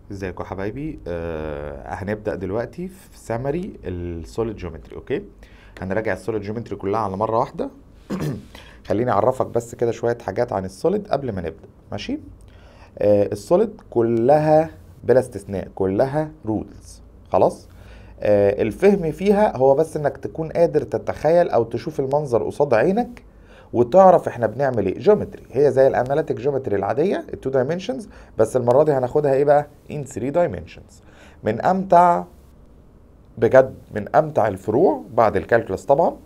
ازيكم يا حبايبي آه هنبدأ دلوقتي في سامري السوليد جيومتري اوكي هنراجع السوليد جيومتري كلها على مرة واحدة خليني اعرفك بس كده شوية حاجات عن السوليد قبل ما نبدأ ماشي آه السوليد كلها بلا استثناء كلها رولز خلاص آه الفهم فيها هو بس انك تكون قادر تتخيل او تشوف المنظر قصاد عينك وتعرف احنا بنعمل ايه جيومتري هي زي الاناليتيك جيومتري العاديه التو دايمنشنز بس المره دي هناخدها ايه بقى ان 3 دايمنشنز من امتع بجد من امتع الفروع بعد الكالكولس طبعا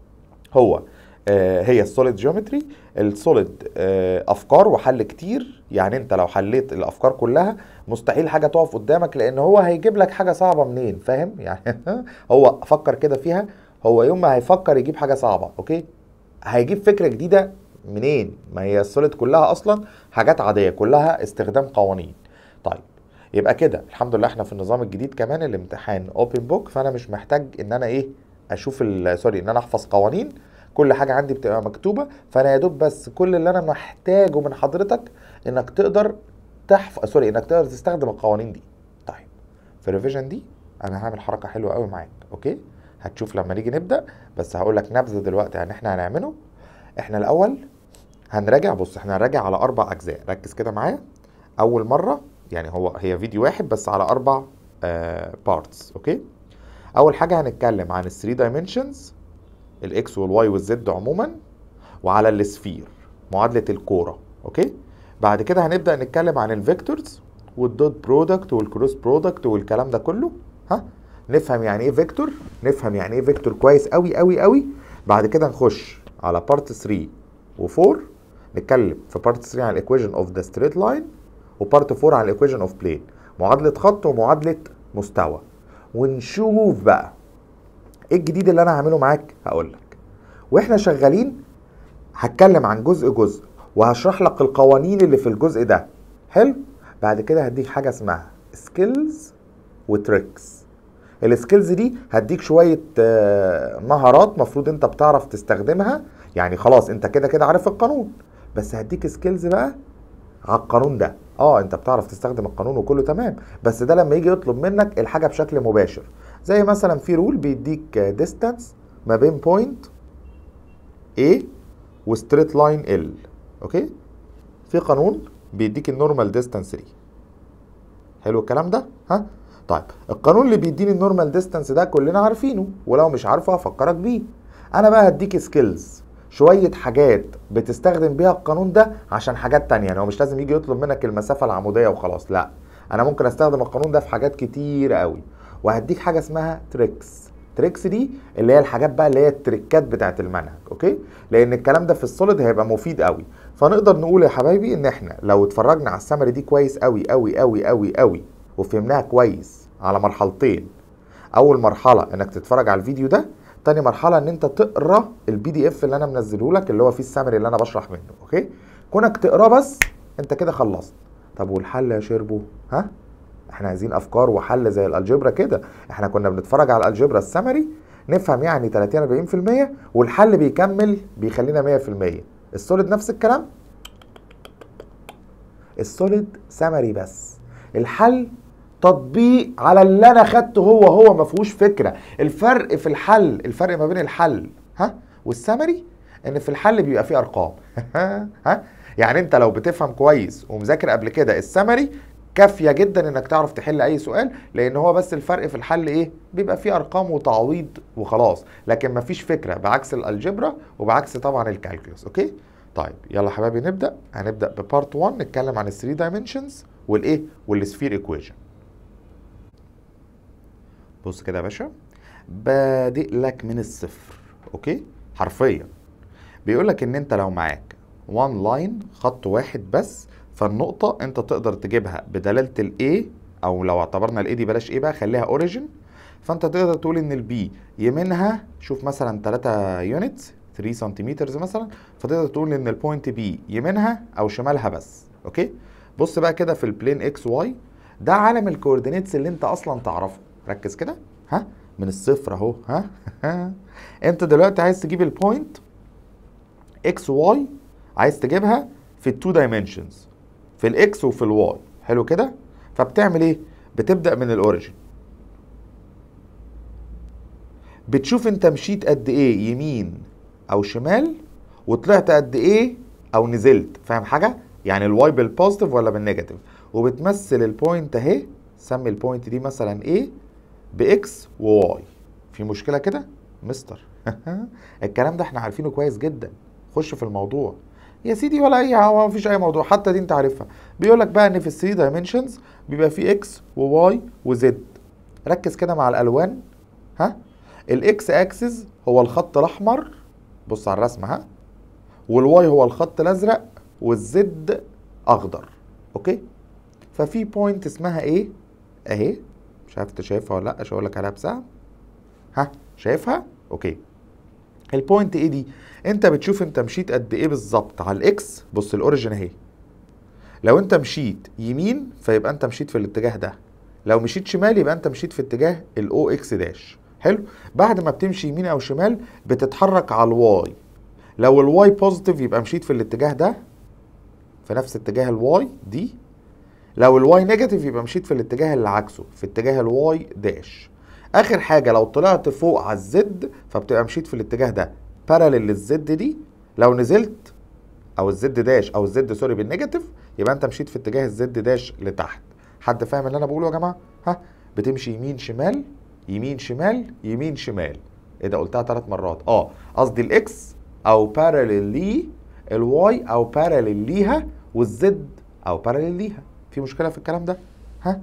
هو آه هي السوليد جيومتري السوليد آه افكار وحل كتير يعني انت لو حليت الافكار كلها مستحيل حاجه تقف قدامك لان هو هيجيب لك حاجه صعبه منين فاهم يعني هو فكر كده فيها هو يوم ما هيفكر يجيب حاجه صعبه اوكي هيجيب فكره جديده منين ما هي السوليد كلها اصلا حاجات عاديه كلها استخدام قوانين طيب يبقى كده الحمد لله احنا في النظام الجديد كمان الامتحان اوبن بوك فانا مش محتاج ان انا ايه اشوف سوري ان انا احفظ قوانين كل حاجه عندي بتبقى مكتوبه فانا يا دوب بس كل اللي انا محتاجه من حضرتك انك تقدر تحفظ سوري انك تقدر تستخدم القوانين دي طيب في الريفيجن دي انا هعمل حركه حلوه قوي معاك اوكي هتشوف لما نيجي نبدا بس هقول لك نبذه دلوقتي عن احنا هنعمله احنا الاول هنراجع بص احنا هنراجع على اربع اجزاء ركز كده معايا اول مره يعني هو هي فيديو واحد بس على اربع بارتس اوكي اول حاجه هنتكلم عن الثري دايمنشنز الاكس والواي والزد عموما وعلى السفير معادله الكوره اوكي بعد كده هنبدا نتكلم عن الفيكتورز والدوت برودكت والكروس برودكت والكلام ده كله ها نفهم يعني ايه فيكتور نفهم يعني ايه فيكتور كويس قوي قوي قوي بعد كده نخش على بارت 3 و4 نتكلم في بارت 3 عن الايكويشن اوف ذا ستريت لاين وبارت 4 عن الايكويشن اوف بلين معادله خط ومعادله مستوى ونشوف بقى ايه الجديد اللي انا هعمله معاك هقول لك واحنا شغالين هتكلم عن جزء جزء وهشرح لك القوانين اللي في الجزء ده حلو بعد كده هديك حاجه اسمها سكيلز وتريكس السكيلز دي هديك شويه مهارات مفروض انت بتعرف تستخدمها يعني خلاص انت كده كده عارف القانون بس هديك سكيلز بقى على القانون ده اه انت بتعرف تستخدم القانون وكله تمام بس ده لما يجي يطلب منك الحاجه بشكل مباشر زي مثلا في رول بيديك ديستانس ما بين بوينت A وستريت لاين L اوكي في قانون بيديك النورمال ديستانس دي حلو الكلام ده ها طيب القانون اللي بيديني النورمال ديستانس ده كلنا عارفينه ولو مش عارفه هفكرك بيه انا بقى هديك سكيلز شويه حاجات بتستخدم بيها القانون ده عشان حاجات تانية يعني هو مش لازم يجي يطلب منك المسافه العموديه وخلاص لا انا ممكن استخدم القانون ده في حاجات كتير قوي وهديك حاجه اسمها تريكس تريكس دي اللي هي الحاجات بقى اللي هي التريكات بتاعت المنهج اوكي لان الكلام ده في السوليد هيبقى مفيد قوي فنقدر نقول يا حبايبي ان احنا لو اتفرجنا على السمري دي كويس قوي قوي قوي قوي قوي وفهمناها كويس على مرحلتين اول مرحله انك تتفرج على الفيديو ده تاني مرحله ان انت تقرا البي دي اف اللي انا منزله لك اللي هو فيه السمري اللي انا بشرح منه اوكي كونك تقراه بس انت كده خلصت طب والحل يا شربو ها احنا عايزين افكار وحل زي الالجبرا كده احنا كنا بنتفرج على الالجبرا السمري نفهم يعني 30 40% والحل بيكمل بيخلينا 100% السوليد نفس الكلام السوليد سمري بس الحل تطبيق على اللي انا خدته هو هو ما فيهوش فكره الفرق في الحل الفرق ما بين الحل ها والسمري ان في الحل بيبقى فيه ارقام ها يعني انت لو بتفهم كويس ومذاكر قبل كده السمري كافيه جدا انك تعرف تحل اي سؤال لان هو بس الفرق في الحل ايه بيبقى فيه ارقام وتعويض وخلاص لكن مفيش فكره بعكس الالجبرا وبعكس طبعا الكالكولس اوكي طيب يلا حبايبي نبدا هنبدا ببارت 1 نتكلم عن ال 3 دايمنشنز والايه والسفير ايكويشن بص كده يا باشا بادئ لك من الصفر اوكي حرفيا بيقول لك ان انت لو معاك وان لاين خط واحد بس فالنقطة انت تقدر تجيبها بدلالة الاي او لو اعتبرنا الاي دي بلاش ايه بقى خليها اوريجن فانت تقدر تقول ان البي يمينها شوف مثلا 3 يونتس 3 سنتيمتر مثلا فتقدر تقول ان البوينت بي يمينها او شمالها بس اوكي بص بقى كده في البلين اكس واي ده عالم الكوردينيتس اللي انت اصلا تعرفه ركز كده ها من الصفر اهو ها انت دلوقتي عايز تجيب البوينت اكس واي عايز تجيبها في التو دايمنشنز في الاكس وفي الواي حلو كده فبتعمل ايه بتبدا من الاوريجن بتشوف انت مشيت قد ايه يمين او شمال وطلعت قد ايه او نزلت فاهم حاجه يعني الواي بالبوزيتيف ولا بالنيجاتيف وبتمثل البوينت اهي سمي البوينت دي مثلا ايه باكس وواي في مشكله كده مستر الكلام ده احنا عارفينه كويس جدا خش في الموضوع يا سيدي ولا اي ما فيش اي موضوع حتى دي انت عارفها بيقول لك بقى ان في الثري دايمنشنز بيبقى في اكس وواي وزد ركز كده مع الالوان ها الاكس اكسس هو الخط الاحمر بص على الرسمه ها والواي هو الخط الازرق والزد اخضر اوكي ففي بوينت اسمها ايه اهي مش عارف انت شايفها ولا لا مش هقول لك عليها بسهم ها شايفها اوكي البوينت ايه دي انت بتشوف انت مشيت قد ايه بالظبط على الاكس بص الاوريجن اهي لو انت مشيت يمين فيبقى انت مشيت في الاتجاه ده لو مشيت شمال يبقى انت مشيت في اتجاه الاو اكس داش حلو بعد ما بتمشي يمين او شمال بتتحرك على الواي لو الواي بوزيتيف يبقى مشيت في الاتجاه ده في نفس اتجاه الواي دي لو الواي نيجاتيف يبقى مشيت في الاتجاه اللي عكسه في اتجاه الواي داش اخر حاجه لو طلعت فوق على الزد فبتبقى مشيت في الاتجاه ده بارالل للزد دي لو نزلت او الزد داش او الزد سوري بالنيجاتيف يبقى انت مشيت في اتجاه الزد داش لتحت حد فاهم اللي انا بقوله يا جماعه ها بتمشي يمين شمال يمين شمال يمين شمال ايه ده قلتها ثلاث مرات اه قصدي الاكس او بارالل لي الواي او بارالل ليها والزد او بارالل ليها في مشكله في الكلام ده ها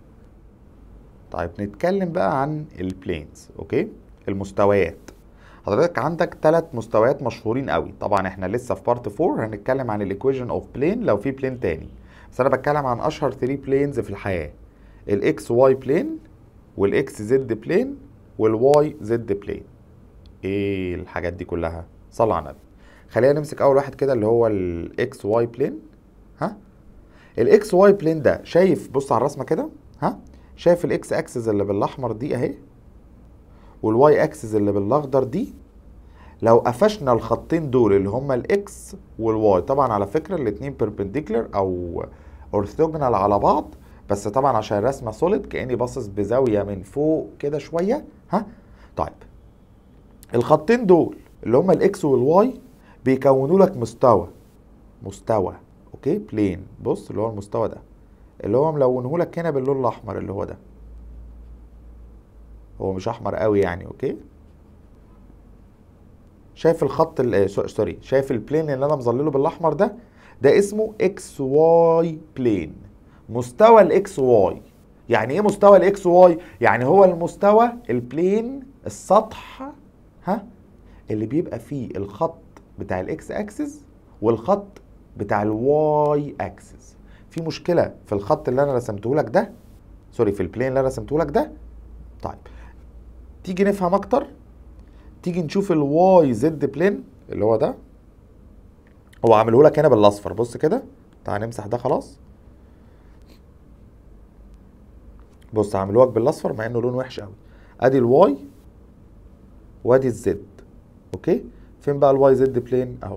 طيب نتكلم بقى عن البلينز اوكي المستويات حضرتك عندك ثلاث مستويات مشهورين قوي طبعا احنا لسه في بارت 4 هنتكلم عن الايكويشن اوف بلين لو في بلين تاني بس انا بتكلم عن اشهر 3 بلينز في الحياه الاكس واي بلين والاكس زد بلين والواي زد بلين ايه الحاجات دي كلها صلوا على النبي خلينا نمسك اول واحد كده اللي هو الاكس واي بلين ها الاكس واي بلين ده شايف بص على الرسمه كده ها شايف الاكس اكسس اللي بالاحمر دي اهي والواي اكسس اللي بالاخضر دي لو قفشنا الخطين دول اللي هما الاكس والواي طبعا على فكره الاثنين بيربنديكولار او اورثوجونال على بعض بس طبعا عشان الرسمه سوليد كاني باصص بزاويه من فوق كده شويه ها طيب الخطين دول اللي هما الاكس والواي بيكونوا لك مستوى مستوى اوكي بلين بص اللي هو المستوى ده اللي هو ملونه لك هنا باللون الاحمر اللي هو ده هو مش احمر قوي يعني اوكي شايف الخط ال- سوري شايف البلين اللي انا مظلله بالاحمر ده ده اسمه اكس واي بلين مستوى الاكس واي يعني ايه مستوى الاكس واي يعني هو المستوى البلين السطح ها اللي بيبقى فيه الخط بتاع الاكس اكسس والخط بتاع الواي اكسس في مشكله في الخط اللي انا رسمته لك ده سوري في البلين اللي انا رسمته لك ده طيب تيجي نفهم اكتر تيجي نشوف الواي زد بلين اللي هو ده هو عامله لك هنا بالاصفر بص كده تعال نمسح ده خلاص بص عامله لك بالاصفر مع انه لون وحش قوي ادي الواي وادي الزد اوكي فين بقى الواي زد بلين اهو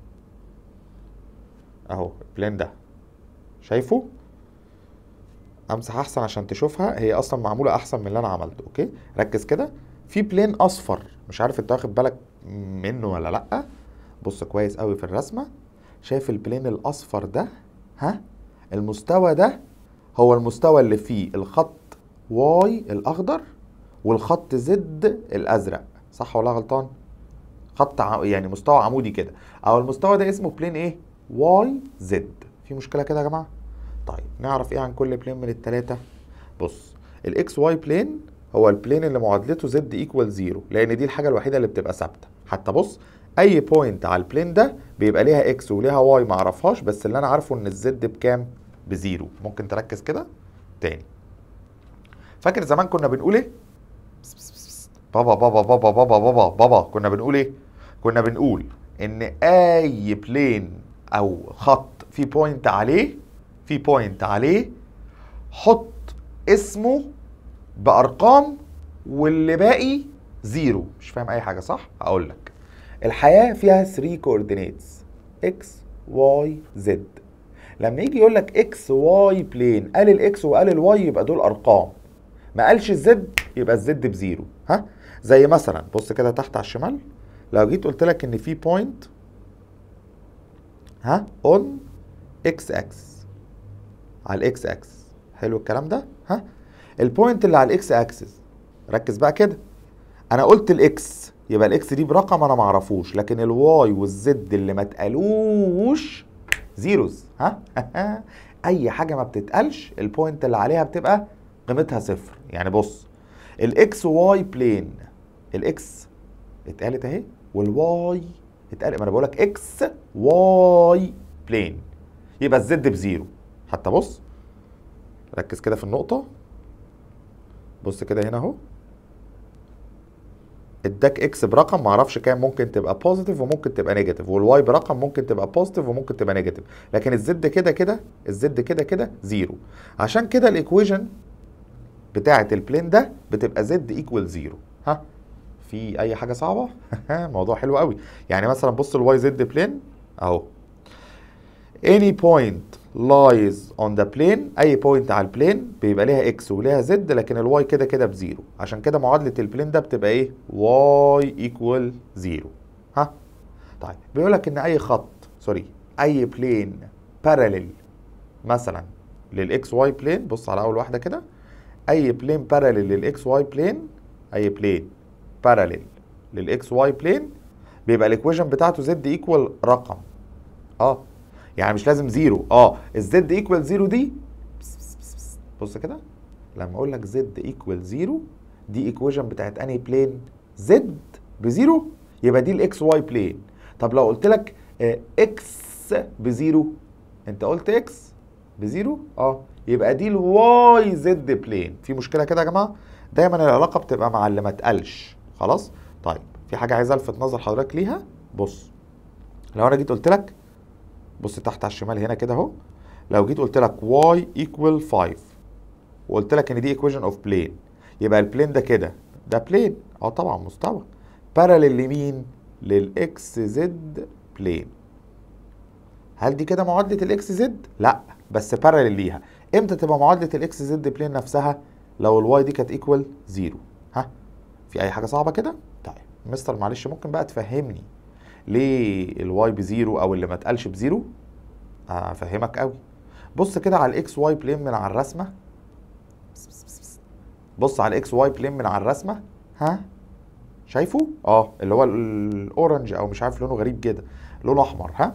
اهو البلين ده شايفه امسح احسن عشان تشوفها هي اصلا معموله احسن من اللي انا عملته اوكي ركز كده في بلين اصفر مش عارف انت واخد بالك منه ولا لا بص كويس قوي في الرسمه شايف البلين الاصفر ده ها المستوى ده هو المستوى اللي فيه الخط واي الاخضر والخط زد الازرق صح ولا غلطان خط ع... يعني مستوى عمودي كده او المستوى ده اسمه بلين ايه واي زد في مشكله كده يا جماعه طيب نعرف ايه عن كل بلين من التلاتة بص الاكس واي بلين هو البلين اللي معادلته زد ايكوال زيرو لان دي الحاجه الوحيده اللي بتبقى ثابته حتى بص اي بوينت على البلين ده بيبقى ليها اكس وليها واي معرفهاش بس اللي انا عارفه ان الزد بكام بزيرو ممكن تركز كده تاني فاكر زمان كنا بنقول ايه بس بس بس بس. بابا بابا بابا بابا بابا بابا كنا بنقول ايه كنا بنقول ان اي بلين او خط في بوينت عليه في بوينت عليه حط اسمه بارقام واللي باقي زيرو مش فاهم اي حاجه صح هقول لك الحياه فيها 3 كوردينيتس اكس واي زد لما يجي يقول لك اكس واي بلين قال الاكس وقال الواي يبقى دول ارقام ما قالش الزد يبقى الزد بزيرو ها زي مثلا بص كده تحت على الشمال لو جيت قلت لك ان في بوينت ها اون اكس اكس على الاكس اكس حلو الكلام ده ها البوينت اللي على الاكس اكسس ركز بقى كده انا قلت الاكس يبقى الاكس دي برقم انا ما اعرفوش لكن الواي والزد اللي ما اتقالوش زيروز ها اي حاجه ما بتتقالش البوينت اللي عليها بتبقى قيمتها صفر يعني بص الاكس واي بلين الاكس اتقالت اهي والواي اتقال ما انا بقول لك اكس واي بلين يبقى الزد بزيرو حتى بص ركز كده في النقطه بص كده هنا اهو اداك اكس برقم معرفش كام ممكن تبقى بوزيتيف وممكن تبقى نيجاتيف والواي برقم ممكن تبقى بوزيتيف وممكن تبقى نيجاتيف لكن الزد كده كده الزد كده كده زيرو عشان كده الايكويشن بتاعه البلين ده بتبقى زد ايكوال زيرو ها في اي حاجه صعبه موضوع حلو قوي يعني مثلا بص الواي زد بلين اهو any point lies on the plane اي بوينت على البلين بيبقى ليها اكس وليها زد لكن الواي كده كده بزيرو عشان كده معادله البلين ده بتبقى ايه واي ايكوال زيرو ها طيب بيقول لك ان اي خط سوري اي بلين باراليل مثلا للاكس واي بلين بص على اول واحده كده اي بلين باراليل للاكس واي بلين اي بلين باراليل للاكس واي بلين بيبقى الايكويشن بتاعته زد ايكوال رقم اه يعني مش لازم زيرو اه الزد ايكوال زيرو دي بص كده لما اقول لك زد ايكوال زيرو دي ايكويشن بتاعت انهي بلين زد بزيرو يبقى دي الاكس واي بلين طب لو قلت لك اكس بزيرو انت قلت اكس بزيرو اه يبقى دي الواي زد بلين في مشكله كده يا جماعه دايما العلاقه بتبقى مع اللي ما اتقالش خلاص طيب في حاجه عايز الفت نظر حضرتك ليها بص لو انا جيت قلت لك بص تحت على الشمال هنا كده اهو لو جيت قلت لك y equal 5 وقلت لك ان دي equation of plane يبقى البلين ده كده ده بلين اه طبعا مستوى باراليل لمين للاكس زد بلين هل دي كده معادله الاكس زد لا بس باراليل ليها امتى تبقى معادله الاكس زد بلين نفسها لو الواي دي كانت ايكوال زيرو ها في اي حاجه صعبه كده طيب مستر معلش ممكن بقى تفهمني ليه الواي بزيرو او اللي ما اتقالش بزيرو افهمك قوي بص كده على الاكس واي بلين من على الرسمه بص على الاكس واي بلين من على الرسمه ها شايفه اه اللي هو الاورنج او مش عارف لونه غريب كده لونه احمر ها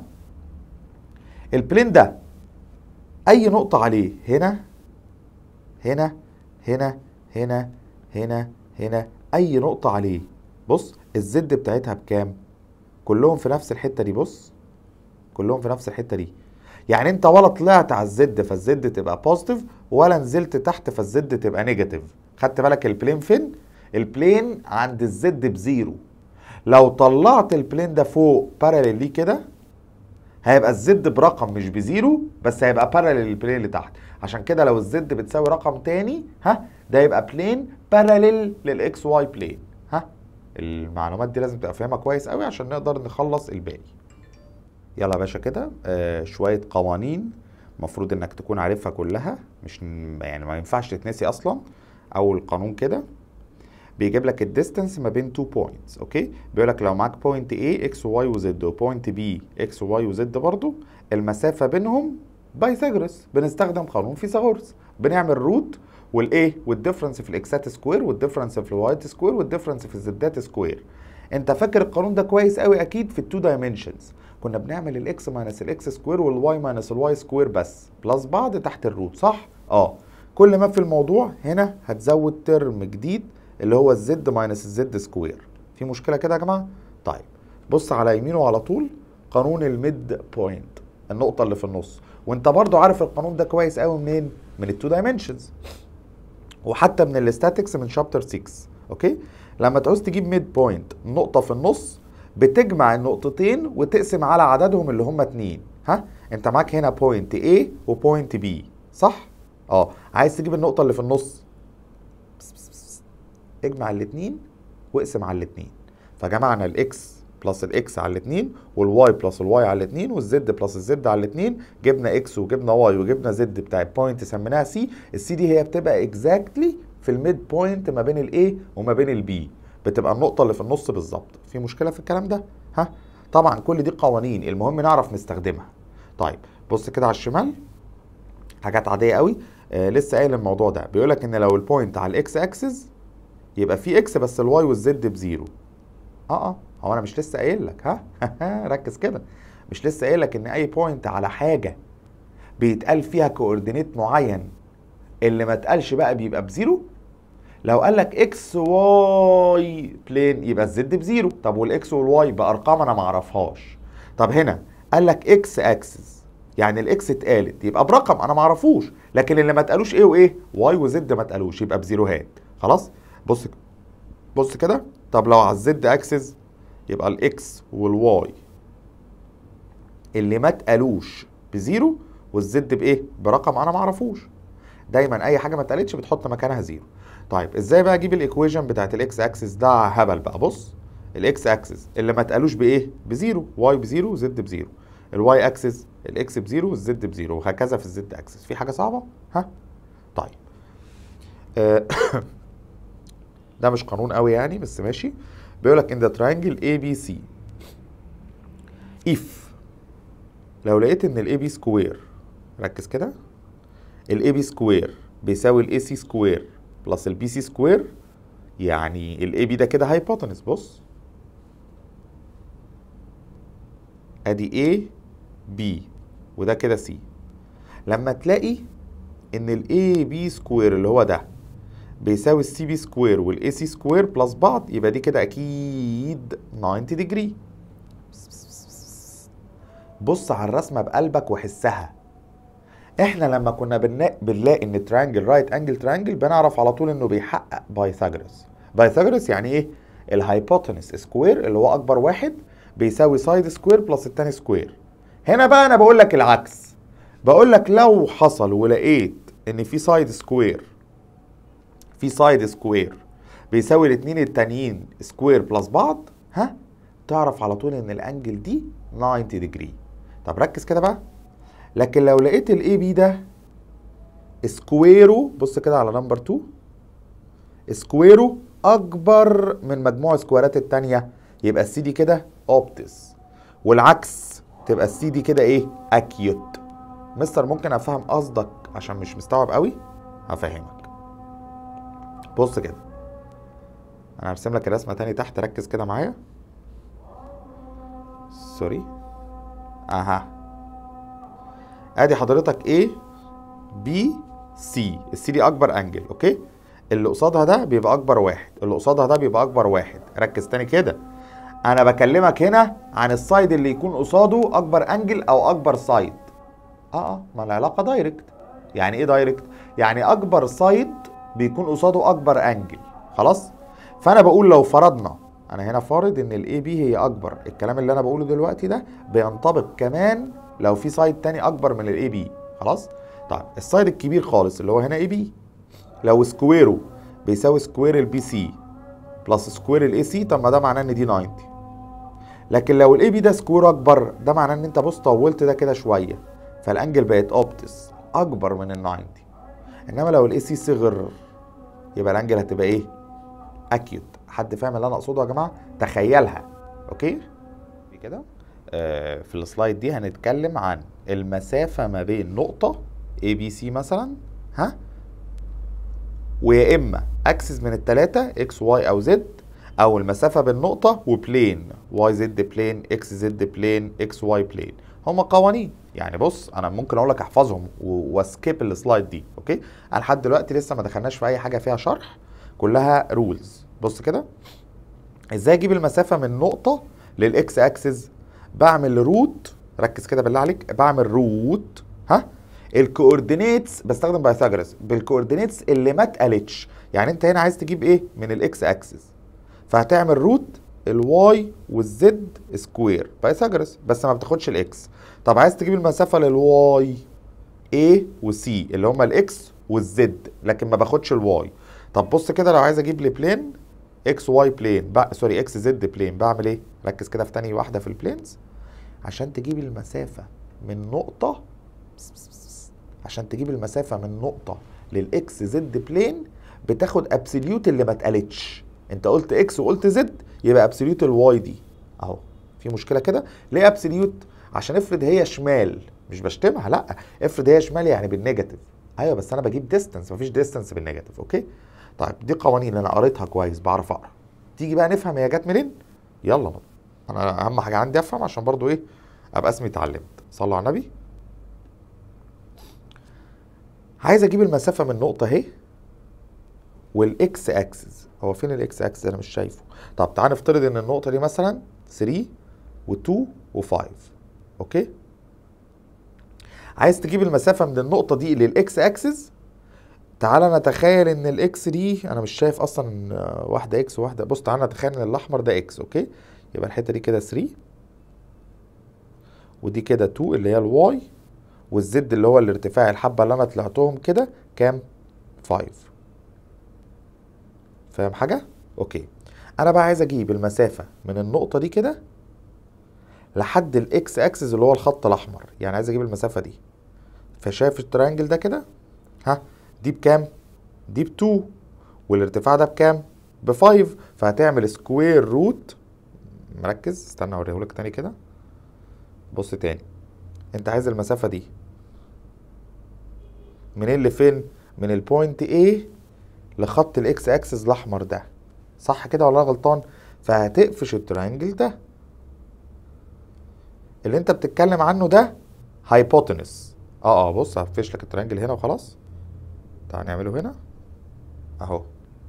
البلين ده اي نقطه عليه هنا هنا هنا هنا هنا هنا اي نقطه عليه بص الزد بتاعتها بكام كلهم في نفس الحته دي بص كلهم في نفس الحته دي يعني انت ولا طلعت على الزد فالزد تبقى بوزيتيف ولا نزلت تحت فالزد تبقى نيجاتيف خدت بالك البلين فين البلين عند الزد بزيرو لو طلعت البلين ده فوق باراليل ليه كده هيبقى الزد برقم مش بزيرو بس هيبقى باراليل للبلين اللي تحت عشان كده لو الزد بتساوي رقم تاني ها ده يبقى بلين باراليل للاكس واي بلين ها المعلومات دي لازم تبقى فاهمها كويس قوي عشان نقدر نخلص الباقي يلا يا باشا كده آه شويه قوانين المفروض انك تكون عارفها كلها مش يعني ما ينفعش تتنسي اصلا اول قانون كده بيجيب لك الديستنس ما بين تو بوينتس اوكي بيقول لك لو معاك بوينت A اكس وواي وزد وبوينت B اكس وواي وزد برضو المسافه بينهم بايثاغورس بنستخدم قانون فيثاغورس بنعمل روت والايه والديفرنس في الاكسات سكوير والديفرنس في الوايت سكوير والديفرنس في الزدات سكوير انت فاكر القانون ده كويس قوي اكيد في التو دايمنشنز كنا بنعمل الاكس ماينس الاكس سكوير والواي ماينس الواي سكوير بس بلس بعض تحت الروت صح اه كل ما في الموضوع هنا هتزود ترم جديد اللي هو الزد ماينس الزد سكوير في مشكله كده يا جماعه طيب بص على يمينه على طول قانون الميد بوينت النقطه اللي في النص وانت برضو عارف القانون ده كويس قوي منين من التو دايمنشنز وحتى من الاستاتكس من شابتر 6 اوكي لما تعوز تجيب ميد بوينت نقطه في النص بتجمع النقطتين وتقسم على عددهم اللي هم اتنين ها انت معاك هنا بوينت A وبوينت B صح اه عايز تجيب النقطه اللي في النص بس بس بس. اجمع الاتنين واقسم على الاتنين فجمعنا الاكس بلس الاكس على الاثنين والواي بلس الواي على الاثنين والزد بلس الزد على الاثنين جبنا اكس وجبنا واي وجبنا زد بتاع البوينت سميناها سي السي دي هي بتبقى اكزاكتلي في الميد بوينت ما بين الاي وما بين البي بتبقى النقطه اللي في النص بالظبط في مشكله في الكلام ده ها طبعا كل دي قوانين المهم نعرف نستخدمها طيب بص كده على الشمال حاجات عاديه قوي آه لسه قايل الموضوع ده بيقول لك ان لو البوينت على الاكس اكسس يبقى في اكس بس الواي والزد بزيرو اه اه هو انا مش لسه قايل لك ها ركز كده مش لسه قايل لك ان اي بوينت على حاجه بيتقال فيها كوردينيت معين اللي ما اتقالش بقى بيبقى بزيرو لو قال لك اكس واي بلين يبقى الزد بزيرو طب والاكس والواي بارقام انا ما اعرفهاش طب هنا قال لك اكس اكسس يعني الاكس اتقالت يبقى برقم انا ما اعرفوش لكن اللي ما اتقالوش ايه وايه واي وزد ما اتقالوش يبقى بزيروهات خلاص بص بص كده طب لو على الزد اكسس يبقى الاكس والواي اللي ما اتقالوش بزيرو والزد بايه برقم انا ما اعرفوش دايما اي حاجه ما اتقالتش بتحط مكانها زيرو طيب ازاي بقى اجيب الايكويشن بتاعت الاكس اكسس ده هبل بقى بص الاكس اكسس اللي ما اتقالوش بايه بزيرو واي بزيرو زد بزيرو الواي اكسس الاكس بزيرو والزد بزيرو وهكذا في الزد اكسس في حاجه صعبه ها طيب آه ده مش قانون قوي يعني بس ماشي بيقول لك ان ذا تراينجل اي بي سي if لو لقيت ان الاي بي سكوير ركز كده الاي بي سكوير بيساوي الاي سي سكوير بلس البي سي سكوير يعني الاي بي ده كده هايبوتنس بص ادي A B وده كده C لما تلاقي ان الاي بي سكوير اللي هو ده بيساوي السي بي سكوير والاي سي سكوير بلس بعض يبقى دي كده اكيد 90 ديجري بص على الرسمه بقلبك وحسها احنا لما كنا بنلاقي, بنلاقي ان ترانجل رايت انجل ترانجل بنعرف على طول انه بيحقق بايثاغورس بايثاغورس يعني ايه الهايبوتنس سكوير اللي هو اكبر واحد بيساوي سايد سكوير بلس التاني سكوير هنا بقى انا بقول لك العكس بقول لك لو حصل ولقيت ان في سايد سكوير في سايد سكوير بيساوي الاثنين التانيين سكوير بلس بعض ها تعرف على طول ان الانجل دي 90 ديجري طب ركز كده بقى لكن لو لقيت الاي بي ده سكويرو بص كده على نمبر 2 سكويرو اكبر من مجموع سكويرات التانية يبقى السي دي كده اوبتس والعكس تبقى السي دي كده ايه اكيوت مستر ممكن افهم قصدك عشان مش مستوعب قوي هفهمك بص كده انا هرسم لك الرسمه تاني تحت ركز كده معايا سوري اها ادي حضرتك A B C السي دي اكبر انجل اوكي اللي قصادها ده بيبقى اكبر واحد اللي قصادها ده بيبقى اكبر واحد ركز تاني كده انا بكلمك هنا عن السايد اللي يكون قصاده اكبر انجل او اكبر سايد اه اه ما العلاقه دايركت يعني ايه دايركت يعني اكبر سايد بيكون قصاده اكبر انجل خلاص فانا بقول لو فرضنا انا هنا فارض ان الاي بي هي اكبر الكلام اللي انا بقوله دلوقتي ده بينطبق كمان لو في سايد تاني اكبر من الاي بي خلاص طيب السايد الكبير خالص اللي هو هنا اي بي لو سكويره بيساوي سكوير البي سي بلس سكوير الاي سي طب ما ده معناه ان دي 90 لكن لو الاي بي ده سكوير اكبر ده معناه ان انت بص طولت ده كده شويه فالانجل بقت اوبتس اكبر من ال 90 انما لو الاي سي صغر يبقى الانجل هتبقى ايه اكيوت حد فاهم اللي انا اقصده يا جماعه تخيلها اوكي كده آه في السلايد دي هنتكلم عن المسافه ما بين نقطه اي بي سي مثلا ها ويا اما اكسس من الثلاثه اكس واي او زد او المسافه بين نقطه وبلين واي زد بلين اكس زد بلين اكس واي بلين هما قوانين يعني بص انا ممكن اقول لك احفظهم واسكيب السلايد دي اوكي انا لحد دلوقتي لسه ما دخلناش في اي حاجه فيها شرح كلها رولز بص كده ازاي اجيب المسافه من نقطه للاكس اكسس بعمل روت ركز كده بالله عليك بعمل روت ها الكوردينيتس بستخدم بايثاغورس بالكوردينيتس اللي ما اتقالتش يعني انت هنا عايز تجيب ايه من الاكس اكسس فهتعمل روت الواي والزد سكوير بايثاغورس بس ما بتاخدش الاكس طب عايز تجيب المسافه للواي A وسي اللي هما الاكس والزد لكن ما باخدش الواي طب بص كده لو عايز اجيب لبلين اكس واي بلين بقى سوري اكس زد بلين بعمل ايه ركز كده في تاني واحده في البلينز عشان تجيب المسافه من نقطه عشان تجيب المسافه من نقطه للاكس زد بلين بتاخد ابسوليوت اللي ما اتقالتش انت قلت اكس وقلت زد يبقى ابسوليوت الواي دي اهو في مشكله كده ليه ابسوليوت عشان افرض هي شمال مش بشتمها لا افرض هي شمال يعني بالنيجاتيف ايوه بس انا بجيب ديستانس مفيش ديستانس بالنيجاتيف اوكي طيب دي قوانين انا قريتها كويس بعرف اقرا تيجي بقى نفهم هي جت منين يلا بقى انا اهم حاجه عندي افهم عشان برضو ايه ابقى اسمي اتعلمت صلوا على النبي عايز اجيب المسافه من نقطه اهي والاكس اكسس هو فين الاكس اكسس انا مش شايفه طب تعال نفترض ان النقطه دي مثلا 3 و2 و5 اوكي عايز تجيب المسافه من النقطه دي للاكس اكسس تعالى نتخيل ان الاكس دي انا مش شايف اصلا واحده اكس وواحده بص تعالى نتخيل ان الاحمر ده اكس اوكي يبقى الحته دي كده 3 ودي كده 2 اللي هي الواي والزد اللي هو الارتفاع الحبه اللي انا طلعتهم كده كام 5 فاهم حاجه اوكي انا بقى عايز اجيب المسافه من النقطه دي كده لحد الاكس اكسس اللي هو الخط الاحمر يعني عايز اجيب المسافه دي فشايف التريانجل ده كده ها دي بكام دي ب 2 والارتفاع ده بكام ب 5 فهتعمل سكوير روت مركز استنى اوريهولك تاني كده بص تاني انت عايز المسافه دي منين لفين من البوينت A لخط الاكس اكسس الاحمر ده صح كده ولا أنا غلطان فهتقفش التريانجل ده اللي انت بتتكلم عنه ده هايبوتنس اه اه بص هفش لك التريانجل هنا وخلاص تعال نعمله هنا اهو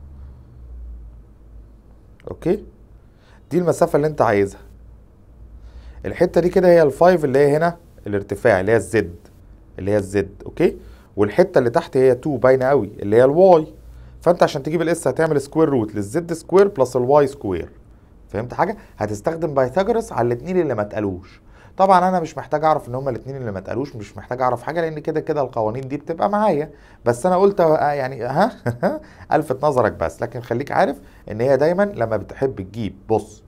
اوكي دي المسافة اللي انت عايزها الحتة دي كده هي الفايف اللي هي هنا الارتفاع اللي هي الزد اللي هي الزد اوكي والحتة اللي تحت هي 2 باينة قوي اللي هي الواي فانت عشان تجيب الاس هتعمل سكوير روت للزد سكوير بلس الواي سكوير فهمت حاجة؟ هتستخدم بايثاغورس على الاتنين اللي ما اتقالوش طبعا انا مش محتاج اعرف ان هما الاثنين اللي ما اتقالوش مش محتاج اعرف حاجه لان كده كده القوانين دي بتبقى معايا بس انا قلت يعني ها الفت نظرك بس لكن خليك عارف ان هي دايما لما بتحب تجيب بص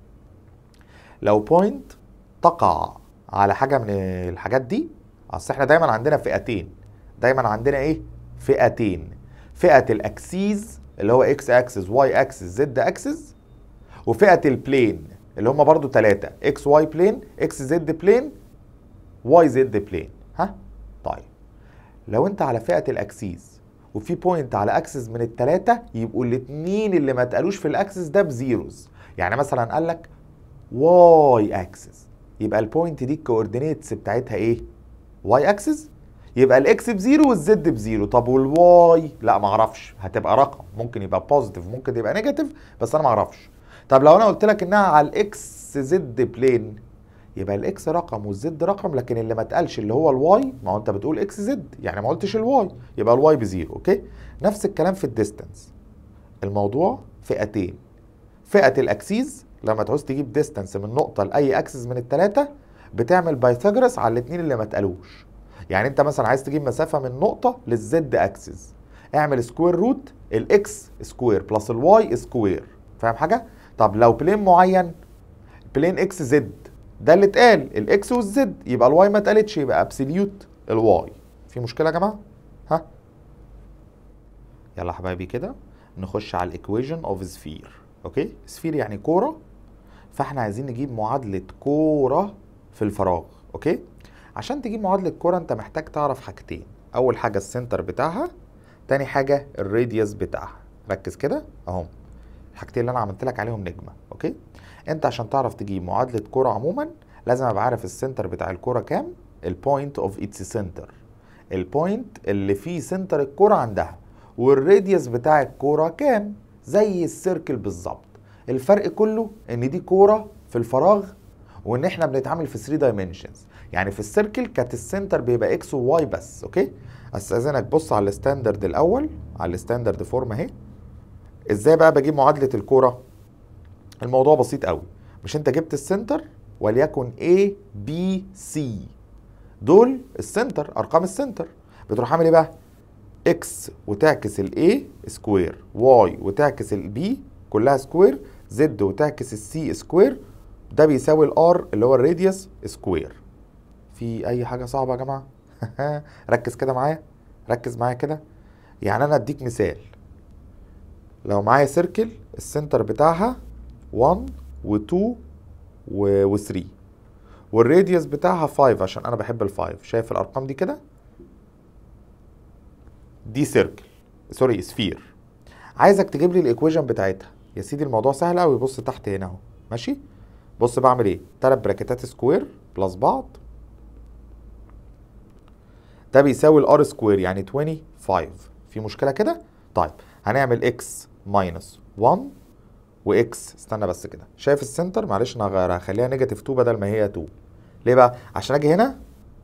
لو بوينت تقع على حاجه من الحاجات دي اصل احنا دايما عندنا فئتين دايما عندنا ايه فئتين فئه الاكسيز اللي هو اكس اكسس واي اكسس زد اكسس وفئه البلين اللي هم برضو ثلاثة اكس واي بلين اكس زد بلين واي زد بلين ها طيب لو انت على فئة الاكسيس وفي بوينت على اكسس من الثلاثة يبقوا الاثنين اللي ما اتقالوش في الاكسس ده بزيروز يعني مثلا قال لك واي اكسس يبقى البوينت دي الكوردينيتس بتاعتها ايه واي اكسس يبقى الاكس بزيرو والزد بزيرو طب والواي لا ما اعرفش هتبقى رقم ممكن يبقى بوزيتيف ممكن يبقى نيجاتيف بس انا ما اعرفش طب لو انا قلت لك انها على الاكس زد بلين يبقى الاكس رقم والزد رقم لكن اللي ما اتقالش اللي هو الواي ما هو انت بتقول اكس زد يعني ما قلتش الواي يبقى الواي بزيرو اوكي نفس الكلام في الديستانس الموضوع فئتين فئه الاكسيز لما تعوز تجيب ديستانس من نقطه لاي اكسس من الثلاثه بتعمل بايثاغورس على الاثنين اللي ما اتقالوش يعني انت مثلا عايز تجيب مسافه من نقطه للزد اكسس اعمل سكوير روت الاكس سكوير بلس الواي سكوير فاهم حاجه طب لو بلين معين بلين اكس زد ده اللي اتقال الاكس والزد يبقى الواي ما اتقالتش يبقى ابسوليوت الواي في مشكله يا جماعه ها يلا يا حبايبي كده نخش على الايكويشن اوف سفير اوكي سفير يعني كوره فاحنا عايزين نجيب معادله كوره في الفراغ اوكي عشان تجيب معادله كوره انت محتاج تعرف حاجتين اول حاجه السنتر بتاعها تاني حاجه الراديوس بتاعها ركز كده اهو الحاجتين اللي انا عملت لك عليهم نجمه اوكي انت عشان تعرف تجيب معادله كوره عموما لازم ابقى عارف السنتر بتاع الكوره كام البوينت اوف اتس سنتر البوينت اللي فيه سنتر الكوره عندها والراديوس بتاع الكوره كام زي السيركل بالظبط الفرق كله ان دي كوره في الفراغ وان احنا بنتعامل في 3 دايمنشنز يعني في السيركل كانت السنتر بيبقى اكس وواي بس اوكي استاذنك بص على الستاندرد الاول على الستاندرد فورم اهي ازاي بقى بجيب معادله الكوره الموضوع بسيط قوي مش انت جبت السنتر وليكن A B C دول السنتر ارقام السنتر بتروح عامل ايه بقى x وتعكس ال A سكوير y وتعكس ال B كلها سكوير زد وتعكس السي سكوير ده بيساوي الار اللي هو الراديوس سكوير في اي حاجه صعبه يا جماعه ركز كده معايا ركز معايا كده يعني انا اديك مثال لو معايا سيركل السنتر بتاعها 1 و2 و3 والراديوس بتاعها 5 عشان انا بحب ال5 شايف الارقام دي كده دي سيركل سوري سفير عايزك تجيب لي الايكويشن بتاعتها يا سيدي الموضوع سهل قوي بص تحت هنا اهو ماشي بص بعمل ايه تلات براكتات سكوير بلس بعض ده بيساوي الار سكوير يعني 25 في مشكله كده طيب هنعمل اكس ماينس 1 واكس استنى بس كده شايف السنتر معلش انا هغيرها هخليها نيجاتيف 2 بدل ما هي 2 ليه بقى عشان اجي هنا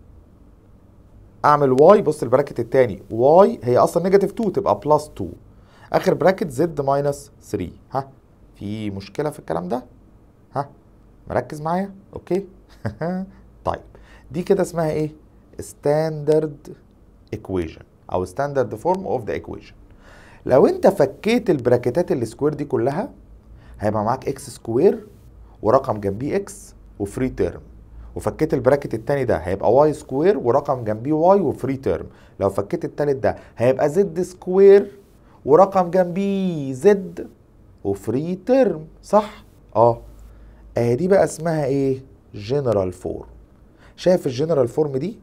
اعمل واي بص البراكت التاني واي هي اصلا نيجاتيف 2 تبقى بلس 2 اخر براكت زد ماينس 3 ها في مشكله في الكلام ده ها مركز معايا اوكي طيب دي كده اسمها ايه ستاندرد ايكويشن او ستاندرد فورم اوف ذا ايكويشن لو انت فكيت البراكتات السكوير دي كلها هيبقى معاك اكس سكوير ورقم جنبيه اكس وفري تيرم وفكيت البراكت التاني ده هيبقى واي سكوير ورقم جنبيه واي وفري تيرم لو فكيت التالت ده هيبقى زد سكوير ورقم جنبيه زد وفري تيرم صح اه اهي دي بقى اسمها ايه جنرال فورم شايف الجنرال فورم دي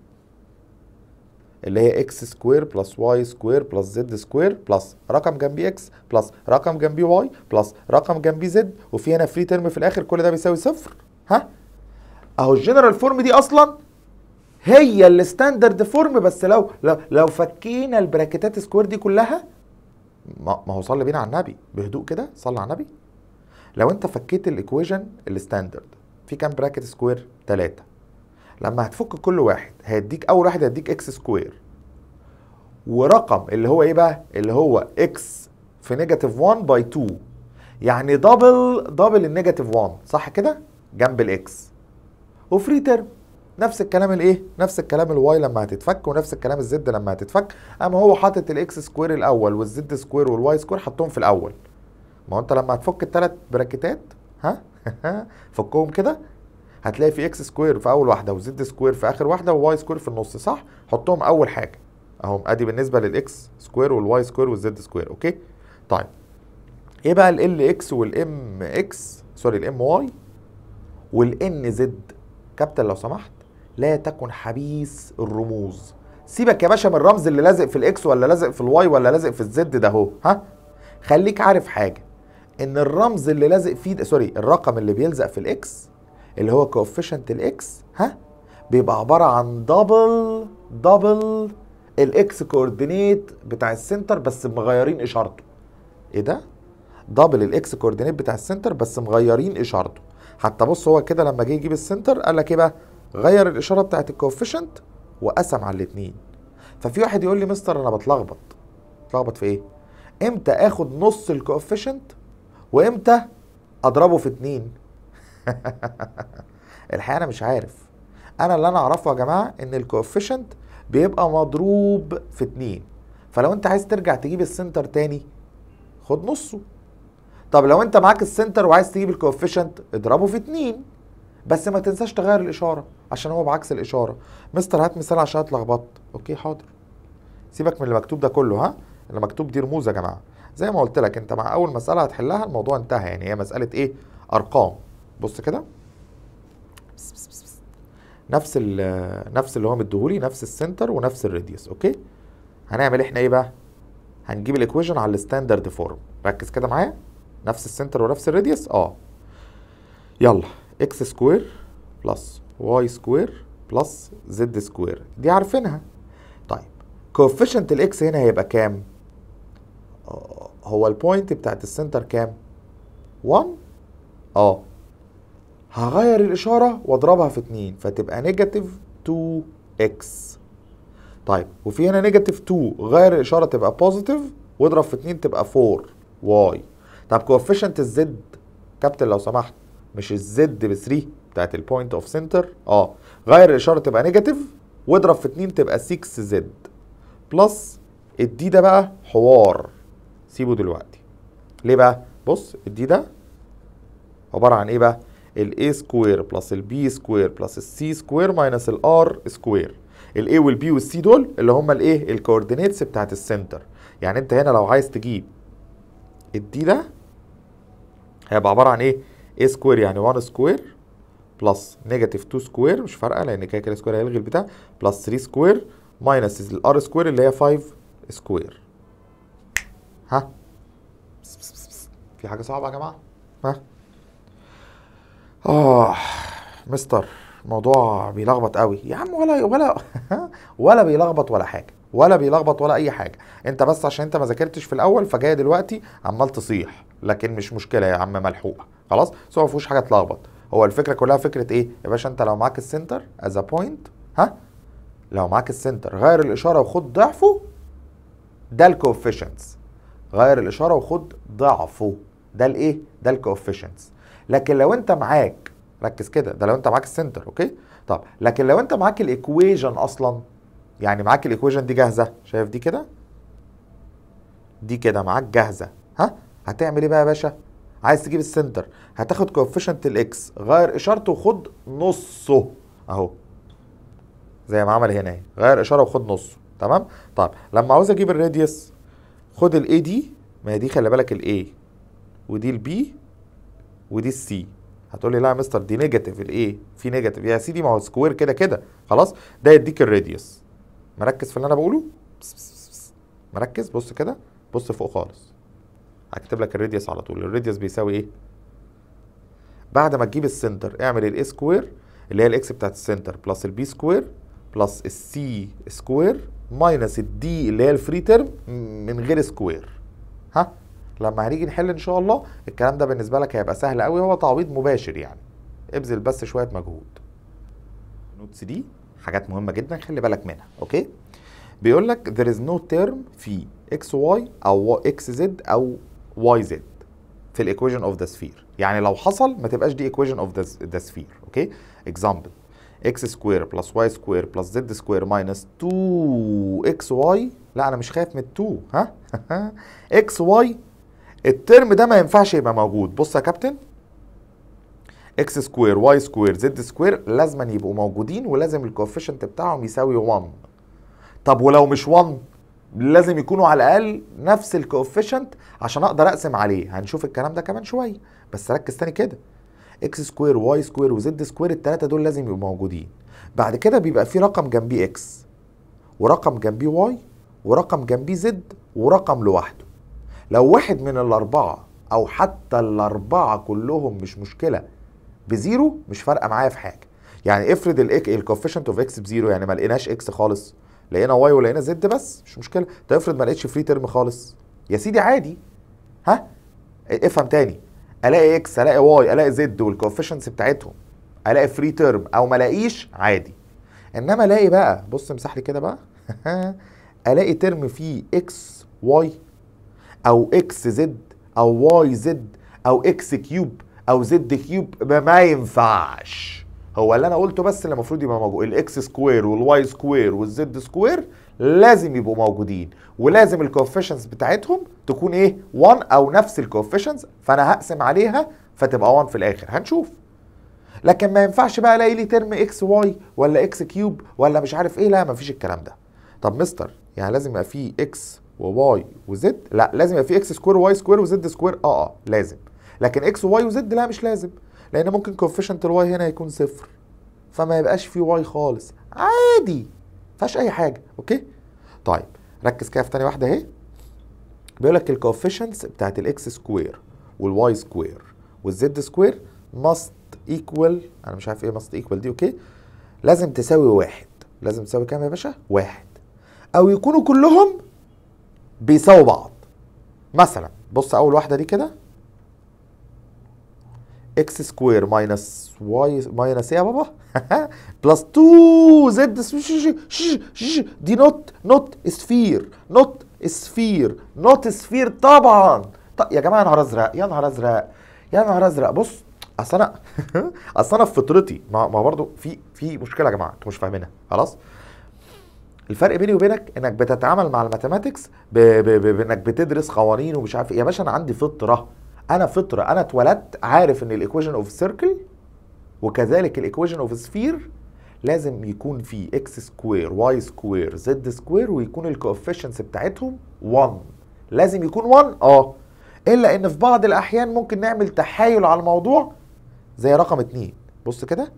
اللي هي اكس سكوير بلس واي سكوير بلس زد سكوير بلس رقم جنبي اكس بلس رقم جنبي واي بلس رقم جنبي زد وفي هنا فري ترم في الاخر كل ده بيساوي صفر ها اهو الجنرال فورم دي اصلا هي الستاندرد فورم بس لو لو لو فكينا البراكتات سكوير دي كلها ما ما هو صلي بينا على النبي بهدوء كده صلي على النبي لو انت فكيت الايكويشن الستاندرد في كام براكت سكوير 3 لما هتفك كل واحد هيديك اول واحد هيديك اكس سكوير ورقم اللي هو ايه بقى اللي هو اكس في نيجاتيف 1 باي 2 يعني دبل دبل النيجاتيف 1 صح كده جنب الاكس وفري تيرم نفس الكلام الايه نفس الكلام الواي لما هتتفك ونفس الكلام الزد لما هتتفك اما هو حاطط الاكس سكوير الاول والزد سكوير والواي سكوير حطهم في الاول ما هو انت لما هتفك الثلاث براكتات ها فكهم كده هتلاقي في اكس سكوير في اول واحده وزد سكوير في اخر واحده وواي سكوير في النص صح حطهم اول حاجه اهو ادي بالنسبه للاكس سكوير والواي سكوير والزد سكوير اوكي طيب ايه بقى ال اكس والام اكس سوري الام واي والان زد كابتن لو سمحت لا تكن حبيس الرموز سيبك يا باشا من الرمز اللي لازق في الاكس ولا لازق في الواي ولا لازق في الزد ده اهو ها خليك عارف حاجه ان الرمز اللي لازق فيه ده سوري الرقم اللي بيلزق في الاكس اللي هو كوفيشنت الاكس ها بيبقى عباره عن دبل دبل الاكس كوردينيت بتاع السنتر بس مغيرين اشارته ايه ده دبل الاكس كوردينيت بتاع السنتر بس مغيرين اشارته حتى بص هو كده لما جه يجيب السنتر قال لك ايه بقى غير الاشاره بتاعت الكوفيشنت وقسم على الاثنين ففي واحد يقول لي مستر انا بتلخبط بتلخبط في ايه امتى اخد نص الكوفيشنت وامتى اضربه في اتنين الحقيقه انا مش عارف انا اللي انا اعرفه يا جماعه ان الكوفيشنت بيبقى مضروب في اتنين فلو انت عايز ترجع تجيب السنتر تاني خد نصه طب لو انت معاك السنتر وعايز تجيب الكوفيشنت اضربه في اتنين بس ما تنساش تغير الاشاره عشان هو بعكس الاشاره مستر هات مثال عشان اتلخبطت اوكي حاضر سيبك من اللي مكتوب ده كله ها اللي مكتوب دي رموز يا جماعه زي ما قلت لك انت مع اول مساله هتحلها الموضوع انتهى يعني هي مساله ايه ارقام بص كده نفس ال نفس اللي هو مديهولي نفس السنتر ونفس الراديوس اوكي هنعمل احنا ايه بقى هنجيب الايكويشن على الستاندرد فورم ركز كده معايا نفس السنتر ونفس الراديوس اه يلا اكس سكوير بلس واي سكوير بلس زد سكوير دي عارفينها طيب كوفيشنت الاكس هنا هيبقى كام آه، هو البوينت بتاعت السنتر كام 1 اه هغير الاشاره واضربها في 2 فتبقى نيجاتيف 2 اكس طيب وفي هنا نيجاتيف 2 غير الاشاره تبقى بوزيتيف واضرب في 2 تبقى 4 واي طب كوفيشنت الزد كابتن لو سمحت مش الزد ب 3 بتاعت البوينت اوف سنتر اه غير الاشاره تبقى نيجاتيف واضرب في 2 تبقى 6 زد بلس الدي ده بقى حوار سيبه دلوقتي ليه بقى بص الدي ده عباره عن ايه بقى الاي سكوير بلس البي سكوير بلس السي سكوير ماينس الار سكوير الاي والبي والسي دول اللي هم الايه الكوردينيتس بتاعت السنتر يعني انت هنا لو عايز تجيب الدي ده هيبقى عباره عن ايه a سكوير يعني 1 سكوير بلس نيجاتيف 2 سكوير مش فارقه لان كده كده سكوير هيلغي البتاع بلس 3 سكوير ماينس الار سكوير اللي هي 5 سكوير ها بس بس بس بس. في حاجه صعبه يا جماعه ها اه مستر الموضوع بيلخبط قوي يا عم ولا ولا ولا بيلخبط ولا حاجه ولا بيلخبط ولا اي حاجه انت بس عشان انت ما ذاكرتش في الاول فجاي دلوقتي عمال تصيح لكن مش مشكله يا عم ملحوقه خلاص بس هو ما فيهوش حاجه تلخبط هو الفكره كلها فكره ايه يا باشا انت لو معاك السنتر از بوينت ها لو معاك السنتر غير الاشاره وخد ضعفه ده الكوفيشنتس غير الاشاره وخد ضعفه ده الايه ده الكوفيشنتس لكن لو انت معاك ركز كده ده لو انت معاك السنتر اوكي طب لكن لو انت معاك الايكويجن اصلا يعني معاك الايكويجن دي جاهزه شايف دي كده دي كده معاك جاهزه ها هتعمل ايه بقى يا باشا عايز تجيب السنتر هتاخد كوفيشنت الاكس غير اشارته وخد نصه اهو زي ما عمل هنا اهي غير اشاره وخد نصه تمام طيب لما عاوز اجيب الراديوس خد الاي دي ما هي دي خلي بالك الاي ودي البي ودي السي هتقول لي لا يا مستر دي نيجاتيف الايه في نيجاتيف يا سيدي ما هو سكوير كده كده خلاص ده يديك الراديوس مركز في اللي انا بقوله بس بس بس بس. مركز بص كده بص فوق خالص هكتب لك الراديوس على طول الراديوس بيساوي ايه بعد ما تجيب السنتر اعمل الاي سكوير اللي هي الاكس بتاعت السنتر بلس البي سكوير بلس السي سكوير ماينس الدي اللي هي الفري تيرم من غير سكوير ها لما هنيجي نحل ان شاء الله الكلام ده بالنسبه لك هيبقى سهل قوي هو تعويض مباشر يعني ابذل بس شويه مجهود نوتس دي حاجات مهمه جدا خلي بالك منها اوكي بيقول لك there is no term في اكس واي او اكس زد او واي زد في الايكويشن اوف ذا سفير يعني لو حصل ما تبقاش دي ايكويشن اوف ذا سفير اوكي اكزامبل اكس سكوير بلس واي سكوير بلس زد سكوير ماينس 2 اكس واي لا انا مش خايف من 2 ها اكس واي الترم ده ما ينفعش يبقى موجود بص يا كابتن اكس سكوير واي سكوير زد سكوير لازم يبقوا موجودين ولازم الكوفيشنت بتاعهم يساوي 1 طب ولو مش 1 لازم يكونوا على الاقل نفس الكوفيشنت عشان اقدر اقسم عليه هنشوف الكلام ده كمان شويه بس ركز تاني كده اكس سكوير واي سكوير وزد سكوير الثلاثه دول لازم يبقوا موجودين بعد كده بيبقى في رقم جنبيه اكس ورقم جنبيه واي ورقم جنبيه زد ورقم لوحده لو واحد من الاربعه او حتى الاربعه كلهم مش مشكله بزيرو مش فارقه معايا في حاجه يعني افرض الاك الكوفيشنت اوف اكس بزيرو يعني ما لقيناش اكس خالص لقينا واي ولقينا زد بس مش مشكله طب افرض ما لقيتش فري ترم خالص يا سيدي عادي ها افهم تاني الاقي اكس الاقي واي الاقي زد والكوفيشنتس بتاعتهم الاقي فري ترم او ما الاقيش عادي انما الاقي بقى بص امسح لي كده بقى الاقي ترم فيه اكس واي او اكس زد او واي زد او اكس كيوب او زد كيوب ما ينفعش هو اللي انا قلته بس اللي المفروض يبقى موجود الاكس سكوير والواي سكوير والزد سكوير لازم يبقوا موجودين ولازم الكوفيشنز بتاعتهم تكون ايه 1 او نفس الكوفيشنز فانا هقسم عليها فتبقى 1 في الاخر هنشوف لكن ما ينفعش بقى الاقي لي ترم اكس واي ولا اكس كيوب ولا مش عارف ايه لا ما فيش الكلام ده طب مستر يعني لازم يبقى فيه اكس وواي وزد لا لازم يبقى فيه اكس سكوير واي سكوير وزد سكوير اه اه لازم لكن اكس وواي وزد لا مش لازم لان ممكن كوفيشنت الواي هنا يكون صفر فما يبقاش فيه واي خالص عادي فيهاش اي حاجه اوكي طيب ركز كده في تاني واحده اهي بيقول لك الكوفيشنتس بتاعت الاكس سكوير والواي سكوير والزد سكوير ماست ايكوال انا مش عارف ايه ماست ايكوال دي اوكي لازم تساوي واحد لازم تساوي كام يا باشا واحد او يكونوا كلهم بيساووا بعض مثلا بص اول واحده دي كده اكس سكوير ماينس واي ماينس ايه يا بابا بلس 2 زد دي نوت نوت سفير نوت سفير نوت سفير طبعا طب يا جماعه يا نهار ازرق يا نهار ازرق يا نهار ازرق بص اصل انا اصل انا في فطرتي ما ما برضه في في مشكله يا جماعه انتوا مش فاهمينها خلاص الفرق بيني وبينك انك بتتعامل مع الماثيماتكس ب- ب- ب- بانك بتدرس قوانين ومش عارف ايه يا باشا انا عندي فطره انا فطره انا اتولدت عارف ان الايكويشن اوف سيركل وكذلك الايكويشن اوف سفير لازم يكون في اكس سكوير واي سكوير زد سكوير ويكون الكوفيشنس بتاعتهم 1 لازم يكون 1 اه الا ان في بعض الاحيان ممكن نعمل تحايل على الموضوع زي رقم 2 بص كده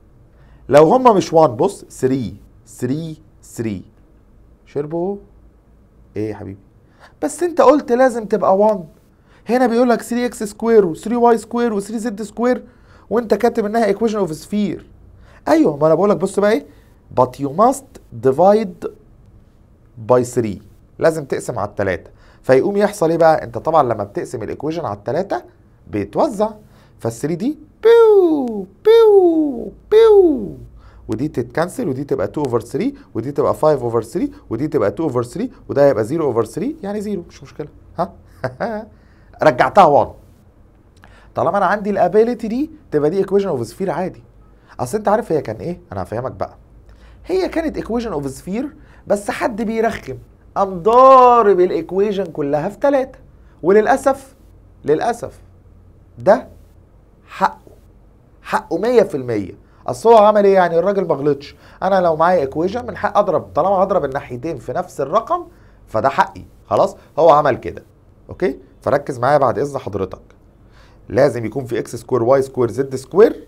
لو هما مش 1 بص 3 3 3 شربوا ايه يا حبيبي بس انت قلت لازم تبقى 1 هنا بيقول لك 3 اكس سكوير و3 واي سكوير و3 زد سكوير وانت كاتب انها ايكويشن اوف سفير ايوه ما انا بقول لك بص بقى ايه but you must divide by 3 لازم تقسم على الثلاثه فيقوم يحصل ايه بقى انت طبعا لما بتقسم الايكويشن على الثلاثه بيتوزع فال3 دي بيو بيو بيو ودي تتكنسل ودي تبقى 2 اوفر 3 ودي تبقى 5 اوفر 3 ودي تبقى 2 اوفر 3 وده هيبقى 0 اوفر 3 يعني 0 مش مشكله ها رجعتها 1 طالما انا عندي الابيليتي دي تبقى دي ايكويشن اوف سفير عادي اصل انت عارف هي كان ايه انا هفهمك بقى هي كانت ايكويشن اوف سفير بس حد بيرخم قام ضارب الايكويشن كلها في ثلاثة وللاسف للاسف ده حقه حقه 100% اصل هو عمل ايه يعني الراجل ما غلطش انا لو معايا ايكويشن من حق اضرب طالما هضرب الناحيتين في نفس الرقم فده حقي خلاص هو عمل كده اوكي فركز معايا بعد اذن حضرتك لازم يكون في اكس سكوير واي سكوير زد سكوير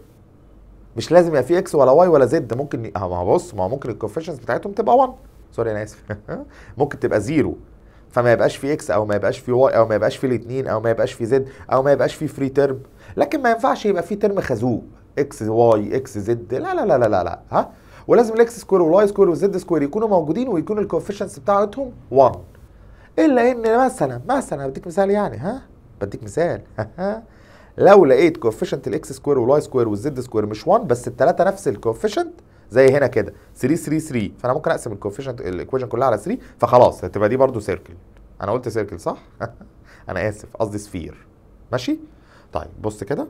مش لازم يبقى في اكس ولا واي ولا زد ممكن ي... ما هو بص ما هو ممكن الكوفيشنز بتاعتهم تبقى 1 سوري انا اسف ممكن تبقى زيرو فما يبقاش في اكس او ما يبقاش في واي او ما يبقاش في الاثنين او ما يبقاش في زد او ما يبقاش في فري ترم لكن ما ينفعش يبقى في ترم خازوق اكس واي اكس زد لا لا لا لا لا, لا. ها ولازم الاكس سكوير والواي سكوير والزد سكوير يكونوا موجودين ويكون الكوفيشنز بتاعتهم 1 الا ان مثلا مثلا بديك مثال يعني ها بديك مثال لو لقيت كوفيشنت الاكس سكوير والواي سكوير والزد سكوير مش 1 بس الثلاثه نفس الكوفيشنت زي هنا كده 3 3 3 فانا ممكن اقسم الكوفيشنت الايكويشن كلها على 3 فخلاص هتبقى دي برضو سيركل انا قلت سيركل صح انا اسف قصدي سفير ماشي طيب بص كده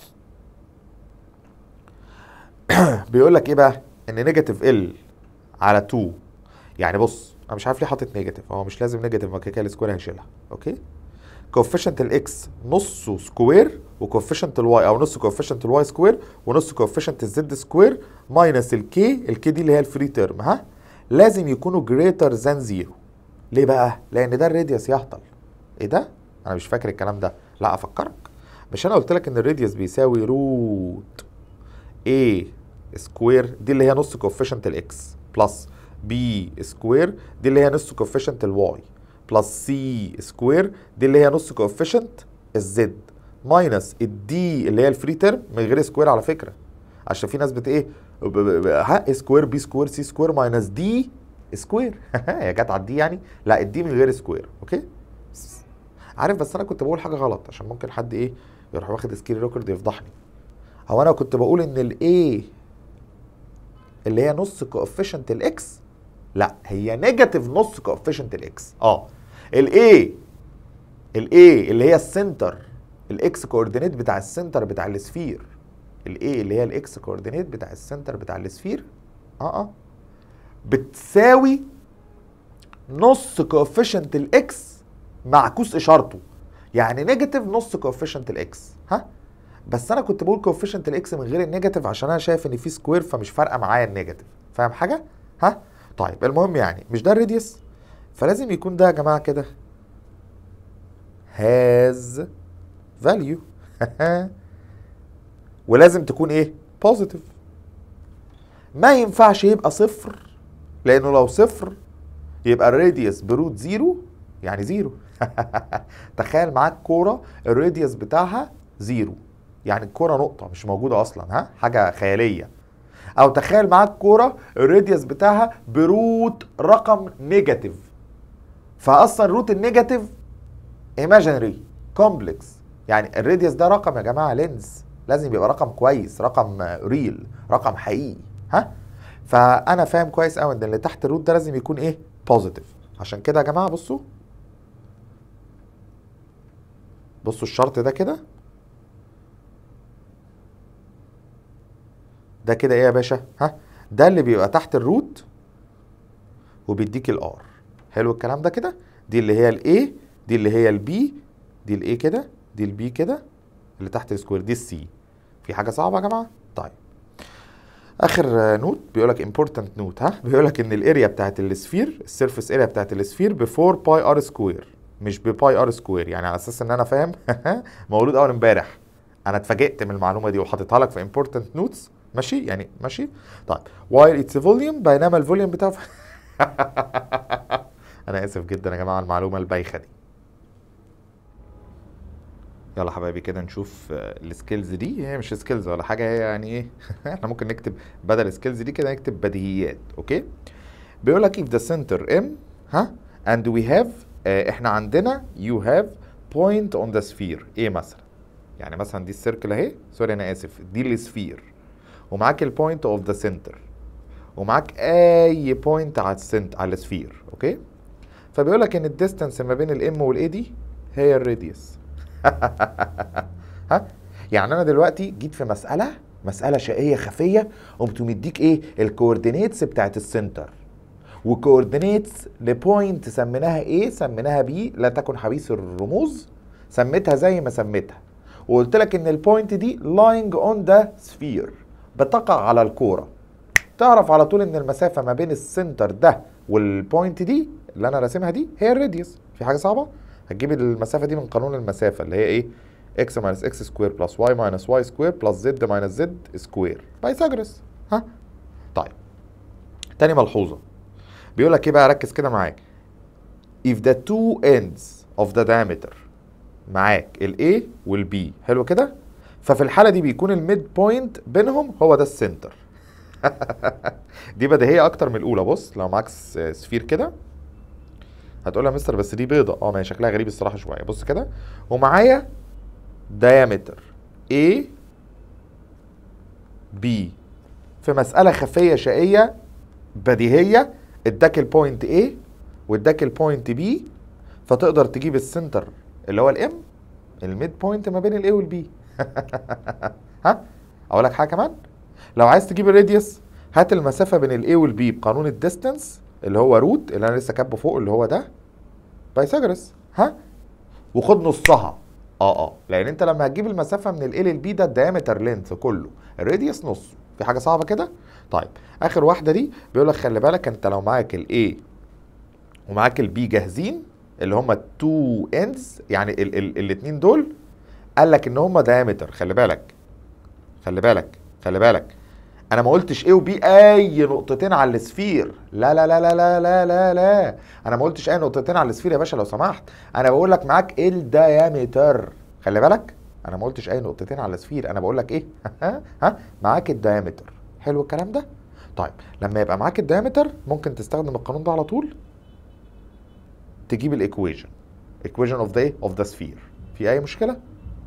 بيقول لك ايه بقى ان نيجاتيف ال على 2 يعني بص انا مش عارف ليه حاطط نيجاتيف هو مش لازم نيجاتيف ما كده كده السكوير هيشيلها اوكي كوفيشنت الاكس نصه سكوير وكوفيشنت الواي او نص كوفيشنت الواي سكوير ونص كوفيشنت الزد سكوير ماينس الكي الكي دي اللي هي الفري تيرم ها لازم يكونوا جريتر ذان زيرو ليه بقى؟ لان ده الراديوس يهطل ايه ده؟ انا مش فاكر الكلام ده لا افكرك مش انا قلت لك ان الراديوس بيساوي روت A سكوير دي اللي هي نص كوفيشنت الاكس بلس بي سكوير دي اللي هي نص كوفيشنت الواي بلس سي سكوير دي اللي هي نص كوفيشنت الزد ماينس الدي اللي هي الفري تيرم من غير سكوير على فكره عشان في ناس بت ايه ها سكوير بي سكوير سي سكوير ماينس دي سكوير هي جت على الدي يعني لا الدي من غير سكوير اوكي عارف بس انا كنت بقول حاجه غلط عشان ممكن حد ايه يروح واخد سكرين ريكورد يفضحني هو انا كنت بقول ان الاي اللي هي نص كوفيشنت الاكس لا هي نيجاتيف نص كوفيشنت الاكس اه الاي الاي اللي هي السنتر الاكس كوردينيت بتاع السنتر بتاع السفير الاي اللي هي الاكس كوردينيت بتاع السنتر بتاع السفير اه اه بتساوي نص كوفيشنت الاكس معكوس اشارته يعني نيجاتيف نص كوفيشنت الاكس ها بس انا كنت بقول كوفيشنت الاكس من غير النيجاتيف عشان انا شايف ان في سكوير فمش فارقه معايا النيجاتيف فاهم حاجه ها طيب المهم يعني مش ده الراديوس فلازم يكون ده يا جماعه كده هاز فاليو ولازم تكون ايه بوزيتيف ما ينفعش يبقى صفر لانه لو صفر يبقى الراديوس بروت زيرو يعني زيرو تخيل معاك كوره الراديوس بتاعها زيرو يعني الكوره نقطه مش موجوده اصلا ها حاجه خياليه او تخيل معاك كوره الراديوس بتاعها بروت رقم نيجاتيف فاصلا روت النيجاتيف ايماجينري كومبلكس يعني الراديوس ده رقم يا جماعه لينز لازم يبقى رقم كويس رقم ريل رقم حقيقي ها فانا فاهم كويس قوي ان اللي تحت الروت ده لازم يكون ايه بوزيتيف عشان كده يا جماعه بصوا بصوا الشرط ده كده ده كده ايه يا باشا ها ده اللي بيبقى تحت الروت وبيديك الار حلو الكلام ده كده دي اللي هي الاي دي اللي هي البي دي الاي كده دي البي كده اللي تحت السكوير دي السي في حاجه صعبه يا جماعه طيب اخر نوت بيقول لك امبورتنت نوت ها بيقول لك ان الاريا بتاعت السفير السيرفيس اريا بتاعت السفير ب 4 باي ار سكوير مش بباي ار سكوير يعني على اساس ان انا فاهم مولود اول امبارح انا اتفاجئت من المعلومه دي وحاططها لك في امبورتنت نوتس ماشي يعني ماشي طيب وايل اتس فوليوم بينما الفوليوم بتاعه انا اسف جدا يا جماعه على المعلومه البايخه دي يلا حبايبي كده نشوف آه، السكيلز دي هي مش سكيلز ولا حاجه هي يعني ايه احنا ممكن نكتب بدل سكيلز دي كده نكتب بديهيات اوكي بيقول لك if the center m ها and we have آه، احنا عندنا you have point on the sphere ايه مثلا يعني مثلا دي السيركل اهي سوري انا اسف دي السفير ومعاك البوينت اوف ذا سنتر ومعاك اي بوينت على السنت على السفير اوكي فبيقول لك ان الديستانس ما بين الام والاي دي هي الراديوس ها يعني انا دلوقتي جيت في مساله مساله شقيه خفيه قمت مديك ايه الكوردينيتس بتاعت السنتر وكوردينيتس لبوينت سميناها ايه سميناها بي لا تكن حبيس الرموز سميتها زي ما سميتها وقلت لك ان البوينت دي lying on the sphere بتقع على الكوره تعرف على طول ان المسافه ما بين السنتر ده والبوينت دي اللي انا راسمها دي هي الراديوس في حاجه صعبه هتجيب المسافه دي من قانون المسافه اللي هي ايه x minus x سكوير بلس y minus y سكوير بلس z minus z سكوير بايثاغورس ها طيب تاني ملحوظه بيقول لك ايه بقى ركز كده معاك if the two ends of the diameter معاك ال A وال B حلو كده ففي الحاله دي بيكون الميد بوينت بينهم هو ده السنتر دي بديهيه اكتر من الاولى بص لو معاك س- سفير كده هتقول يا مستر بس دي بيضه اه ما هي شكلها غريب الصراحه شويه بص كده ومعايا diameter A B في مسألة خفية شقية بديهية اداك البوينت A واداك البوينت B فتقدر تجيب السنتر اللي هو الام الميد بوينت ما بين الاي والبي ها اقول لك حاجه كمان لو عايز تجيب الراديوس هات المسافه بين الاي والبي بقانون الديستانس اللي هو روت اللي انا لسه كاتبه فوق اللي هو ده بايثاغورس ها وخد نصها اه اه لان انت لما هتجيب المسافه من الاي للبي ده الدايمتر لينث كله الراديوس نص في حاجه صعبه كده طيب اخر واحده دي بيقول لك خلي بالك انت لو معاك الاي ومعاك البي جاهزين اللي هم التو اندز يعني ال ال الاثنين دول قال لك ان هم دايمتر خلي بالك خلي بالك خلي بالك انا ما قلتش ايه وبي اي نقطتين على السفير لا لا لا لا لا لا لا لا انا ما قلتش اي نقطتين على السفير يا باشا لو سمحت انا بقول لك معاك الدايمتر خلي بالك انا ما قلتش اي نقطتين على السفير انا بقول لك ايه ها معاك الدايمتر حلو الكلام ده طيب لما يبقى معاك الدايمتر ممكن تستخدم القانون ده على طول تجيب الايكويجن equation اوف ذا ايه اوف ذا sphere في اي مشكله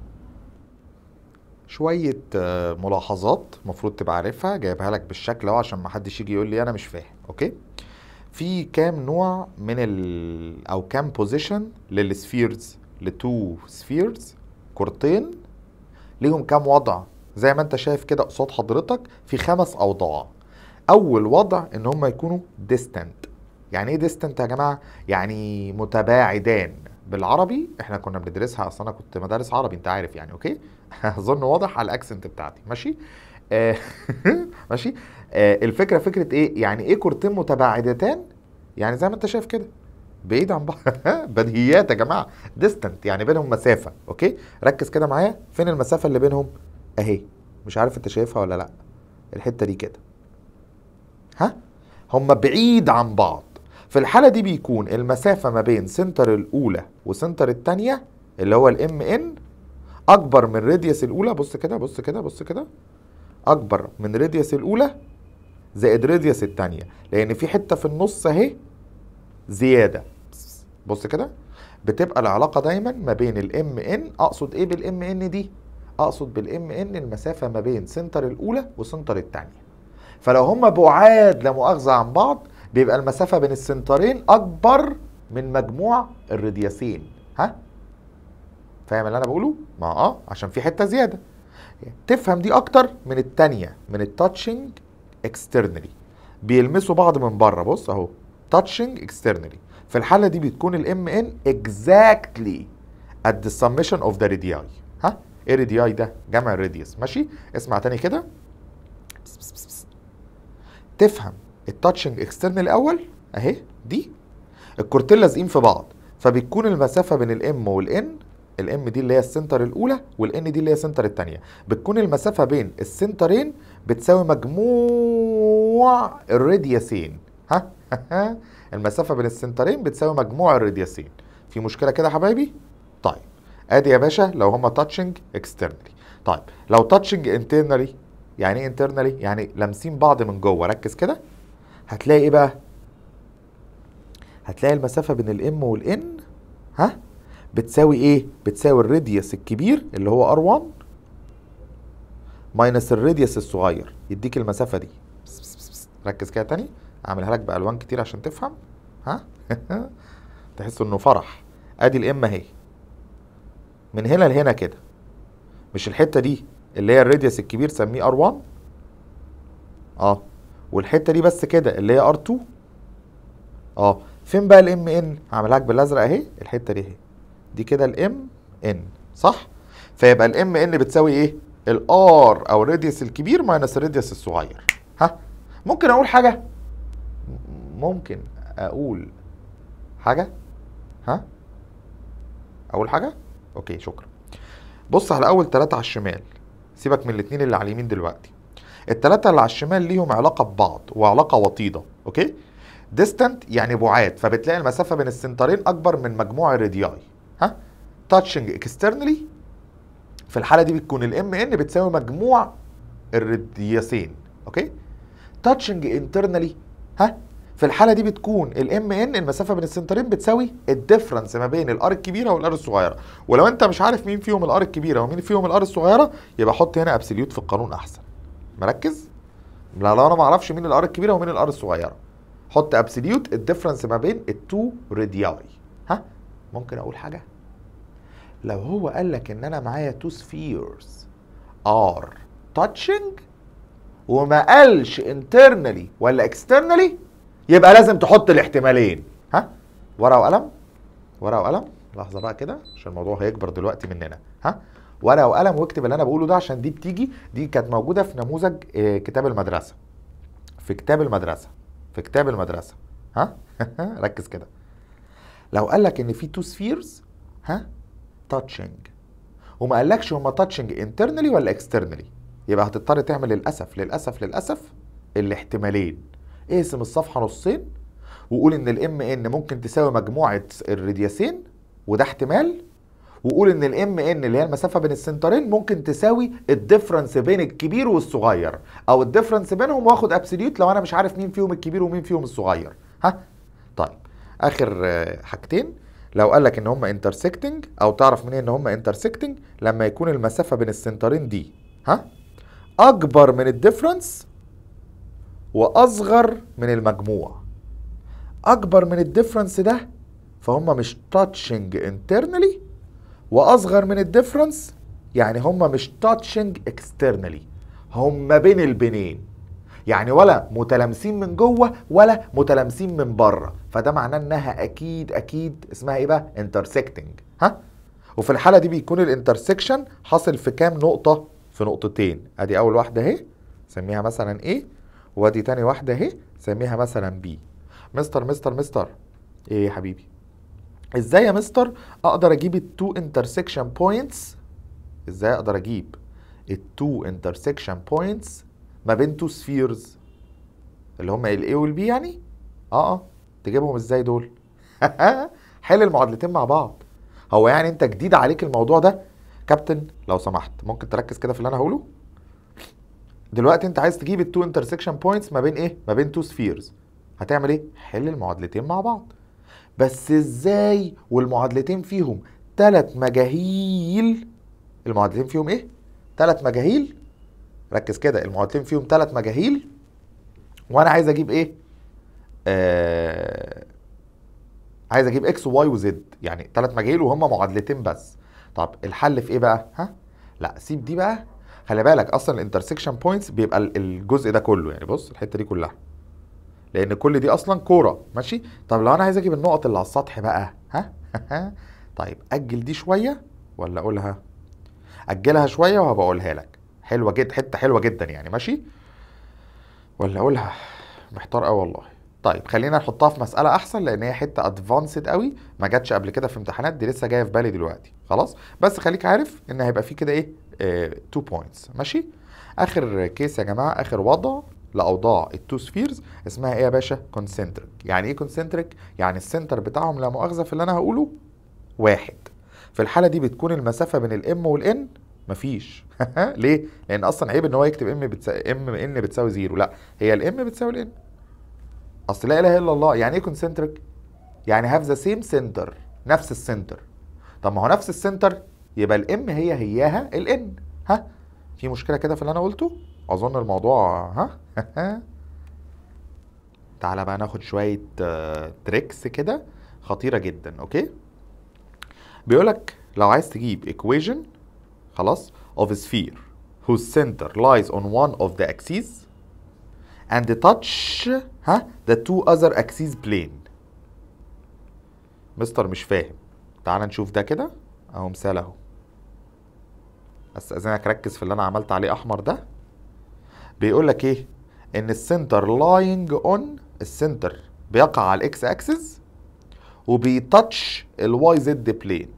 شويه آه، ملاحظات المفروض تبقى عارفها جايبها لك بالشكل اهو عشان ما حدش يجي يقول لي انا مش فاهم اوكي في كام نوع من ال او كام بوزيشن للسفيرز لتو سفيرز كورتين ليهم كام وضع زي ما انت شايف كده قصاد حضرتك في خمس اوضاع اول وضع ان هم يكونوا ديستنت يعني ايه ديستنت يا جماعه يعني متباعدان بالعربي احنا كنا بندرسها اصلا انا كنت مدارس عربي انت عارف يعني اوكي اظن واضح على الاكسنت بتاعتي ماشي آه ماشي آه الفكره فكره ايه يعني ايه كورتين متباعدتان يعني زي ما انت شايف كده بعيد عن بعض بديهيات يا جماعه ديستنت يعني بينهم مسافه اوكي ركز كده معايا فين المسافه اللي بينهم اهي مش عارف انت شايفها ولا لا الحته دي كده ها هم بعيد عن بعض في الحالة دي بيكون المسافة ما بين سنتر الأولى وسنتر التانية اللي هو الام ان أكبر من راديوس الأولى بص كده بص كده بص كده أكبر من راديوس الأولى زائد راديوس التانية لأن في حتة في النص أهي زيادة بص كده بتبقى العلاقة دايما ما بين الام ان أقصد إيه بالام ان دي؟ أقصد بالام ان المسافة ما بين سنتر الأولى وسنتر التانية فلو هم بعاد لا مؤاخذة عن بعض بيبقى المسافة بين السنترين أكبر من مجموع الرادياسين ها؟ فاهم اللي أنا بقوله؟ ما اه عشان في حتة زيادة تفهم دي أكتر من التانية من التاتشنج اكسترنالي بيلمسوا بعض من بره بص أهو تاتشنج اكسترنالي في الحالة دي بتكون الام ان exactly at the summation of the radii ها ايه radii ده جمع الراديوس ماشي اسمع تاني كده بس بس بس بس. تفهم التاتشنج اكسترنال الاول اهي دي الكورتين لازقين في بعض فبتكون المسافه بين الام والان الام دي اللي هي السنتر الاولى والان دي اللي هي السنتر الثانيه بتكون المسافه بين السنترين بتساوي مجموع الراديوسين ها المسافه بين السنترين بتساوي مجموع الراديوسين في مشكله كده يا حبايبي طيب ادي يا باشا لو هما تاتشنج اكسترنالي طيب لو تاتشنج انترنالي يعني ايه انترنالي يعني لامسين بعض من جوه ركز كده هتلاقي ايه بقى هتلاقي المسافه بين الام والان ها بتساوي ايه بتساوي الراديوس الكبير اللي هو ار1 ماينس الراديوس الصغير يديك المسافه دي بس بس بس بس. ركز كده تاني اعملها لك بالوان كتير عشان تفهم ها تحس انه فرح ادي الام اهي من هنا لهنا كده مش الحته دي اللي هي الراديوس الكبير سميه ار1 اه والحته دي بس كده اللي هي ار2 اه فين بقى الام ان هعملها لك بالازرق اهي الحته دي اهي دي كده الام ان صح فيبقى الام ان بتساوي ايه الار او الراديوس الكبير ماينس الراديوس الصغير ها ممكن اقول حاجه ممكن اقول حاجه ها اول حاجه اوكي شكرا بص على اول ثلاثة على الشمال سيبك من الاثنين اللي على اليمين دلوقتي الثلاثة اللي على الشمال ليهم علاقة ببعض وعلاقة وطيدة اوكي ديستنت يعني بعاد فبتلاقي المسافة بين السنترين اكبر من مجموع الرادياي ها تاتشنج اكسترنالي في الحالة دي بتكون الام ان بتساوي مجموع الرادياسين اوكي تاتشنج انترنالي ها في الحاله دي بتكون الام ان المسافه بين السنترين بتساوي الديفرنس ما بين الار الكبيره والار الصغيره ولو انت مش عارف مين فيهم الار الكبيره ومين فيهم الار الصغيره يبقى حط هنا ابسوليوت في القانون احسن مركز لا لو انا ما اعرفش مين الار الكبيره ومين الار الصغيره حط ابسوليوت الديفرنس ما بين التو رادياي ها ممكن اقول حاجه لو هو قال لك ان انا معايا تو سفيرز ار تاتشنج وما قالش انترنالي ولا اكسترنالي يبقى لازم تحط الاحتمالين ها ورقه وقلم ورقه وقلم لحظه بقى كده عشان الموضوع هيكبر دلوقتي مننا ها ورقه وقلم واكتب اللي انا بقوله ده عشان دي بتيجي دي كانت موجوده في نموذج آه، كتاب المدرسه في كتاب المدرسه في كتاب المدرسه ها ركز كده لو قال لك ان في تو سفيرز ها تاتشنج وما قالكش هما تاتشنج انترنالي ولا اكسترنالي يبقى هتضطر تعمل للاسف للاسف للاسف الاحتمالين اقسم الصفحه نصين وقول ان الام ان ممكن تساوي مجموعه الرادياسين وده احتمال وقول ان الام ان اللي هي المسافه بين السنترين ممكن تساوي الديفرنس بين الكبير والصغير او الديفرنس بينهم واخد ابسوليوت لو انا مش عارف مين فيهم الكبير ومين فيهم الصغير ها طيب اخر آه، حاجتين لو قال لك ان هم انترسكتنج او تعرف منين ان هم انترسكتنج لما يكون المسافه بين السنترين دي ها اكبر من الديفرنس واصغر من المجموع اكبر من الديفرنس ده فهم مش تاتشنج انترنالي واصغر من الديفرنس يعني هم مش تاتشنج اكسترنالي هم بين البنين يعني ولا متلامسين من جوه ولا متلامسين من بره فده معناه انها اكيد اكيد اسمها ايه بقى انترسكتنج ها وفي الحاله دي بيكون الانترسكشن حاصل في كام نقطه في نقطتين ادي اول واحده اهي سميها مثلا ايه وادي تاني واحده اهي سميها مثلا بي مستر مستر مستر ايه يا حبيبي ازاي يا مستر اقدر اجيب التو انترسكشن بوينتس ازاي اقدر اجيب التو انترسكشن بوينتس ما بين تو سفيرز اللي هم الاي والبي يعني اه اه تجيبهم ازاي دول حل المعادلتين مع بعض هو يعني انت جديد عليك الموضوع ده كابتن لو سمحت ممكن تركز كده في اللي انا هقوله دلوقتي انت عايز تجيب التو انترسكشن بوينتس ما بين ايه ما بين تو سفيرز هتعمل ايه حل المعادلتين مع بعض بس ازاي والمعادلتين فيهم ثلاث مجاهيل المعادلتين فيهم ايه ثلاث مجاهيل ركز كده المعادلتين فيهم ثلاث مجاهيل وانا عايز اجيب ايه آه عايز اجيب اكس وواي وزد يعني ثلاث مجاهيل وهم معادلتين بس طب الحل في ايه بقى ها لا سيب دي بقى خلي بالك اصلا الانترسكشن بوينتس بيبقى ال- الجزء ده كله يعني بص الحته دي كلها لان كل دي اصلا كوره ماشي طب لو انا عايز اجيب النقط اللي على السطح بقى ها طيب اجل دي شويه ولا اقولها اجلها شويه وهبقى اقولها لك حلوه جدا حته حلوه جدا يعني ماشي ولا اقولها محتار قوي والله طيب خلينا نحطها في مساله احسن لان هي حته ادفانسد قوي ما جاتش قبل كده في امتحانات دي لسه جايه في بالي دلوقتي خلاص بس خليك عارف ان هيبقى في كده ايه 2 بوينتس ماشي اخر كيس يا جماعه اخر وضع لاوضاع التو سفيرز اسمها ايه يا باشا كونسنتريك يعني ايه كونسنتريك يعني السنتر بتاعهم لا مؤاخذه في اللي انا هقوله واحد في الحاله دي بتكون المسافه بين الام والان مفيش ليه لان اصلا عيب ان هو يكتب ام بتساوي ام ان بتساوي زيرو لا هي الام بتساوي الان اصل لا اله الا الله يعني ايه كونسنتريك يعني هاف ذا سيم سنتر نفس السنتر طب ما هو نفس السنتر يبقى الام هي هياها الان ها في مشكله كده في اللي انا قلته اظن الموضوع ها تعالى بقى ناخد شويه آه، تريكس كده خطيره جدا اوكي بيقولك لو عايز تجيب equation خلاص of a sphere whose center lies on one of the axes and touch ها the two other axes plane مستر مش فاهم تعال نشوف ده كده اهو مثال اهو استاذنك ركز في اللي انا عملت عليه احمر ده بيقول لك ايه ان السنتر لاينج اون السنتر بيقع على الاكس اكسس وبيتاتش الواي زد بلين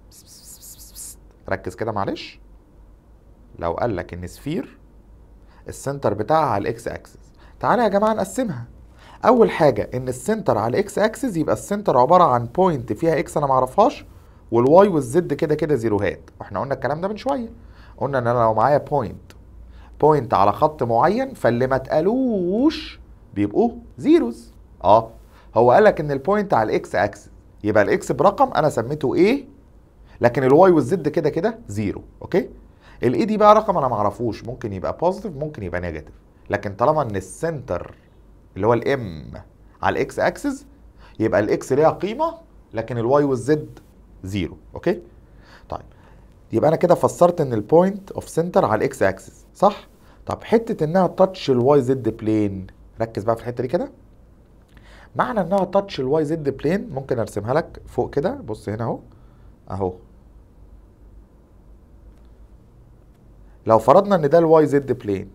ركز كده معلش لو قال لك ان سفير السنتر بتاعها على الاكس اكسس تعالى يا جماعه نقسمها اول حاجه ان السنتر على اكس اكسس يبقى السنتر عباره عن بوينت فيها اكس انا معرفهاش والواي والزد كده كده زيروهات واحنا قلنا الكلام ده من شويه قلنا ان انا لو معايا بوينت بوينت على خط معين فاللي ما اتقالوش بيبقوا زيروز اه هو قال لك ان البوينت على الاكس اكسس يبقى الاكس برقم انا سميته ايه لكن الواي والزد كده كده زيرو اوكي الاي دي بقى رقم انا معرفوش ممكن يبقى بوزيتيف ممكن يبقى نيجاتيف لكن طالما ان السنتر اللي هو الام على الاكس اكسس يبقى الاكس ليها قيمه لكن الواي والزد زيرو اوكي طيب يبقى انا كده فسرت ان البوينت اوف سنتر على الاكس اكسس صح طب حته انها تاتش الواي زد بلين ركز بقى في الحته دي كده معنى انها تاتش الواي زد بلين ممكن ارسمها لك فوق كده بص هنا اهو اهو لو فرضنا ان ده الواي زد بلين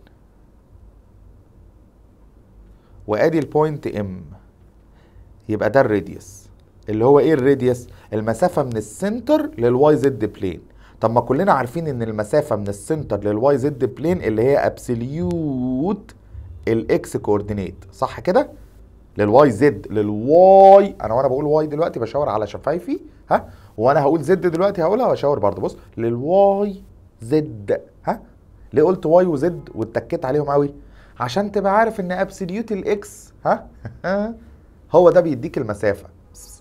وادي البوينت ام يبقى ده الراديوس اللي هو ايه الراديوس المسافه من السنتر للواي زد بلين طب ما كلنا عارفين ان المسافه من السنتر للواي زد بلين اللي هي ابسوليوت الاكس كوردينيت صح كده للواي زد للواي انا وانا بقول واي دلوقتي بشاور على شفايفي ها وانا هقول زد دلوقتي هقولها واشاور برضه بص للواي زد ها ليه قلت واي وزد واتكيت عليهم قوي عشان تبقى عارف ان ابسوليوت الاكس ها هو ده بيديك المسافه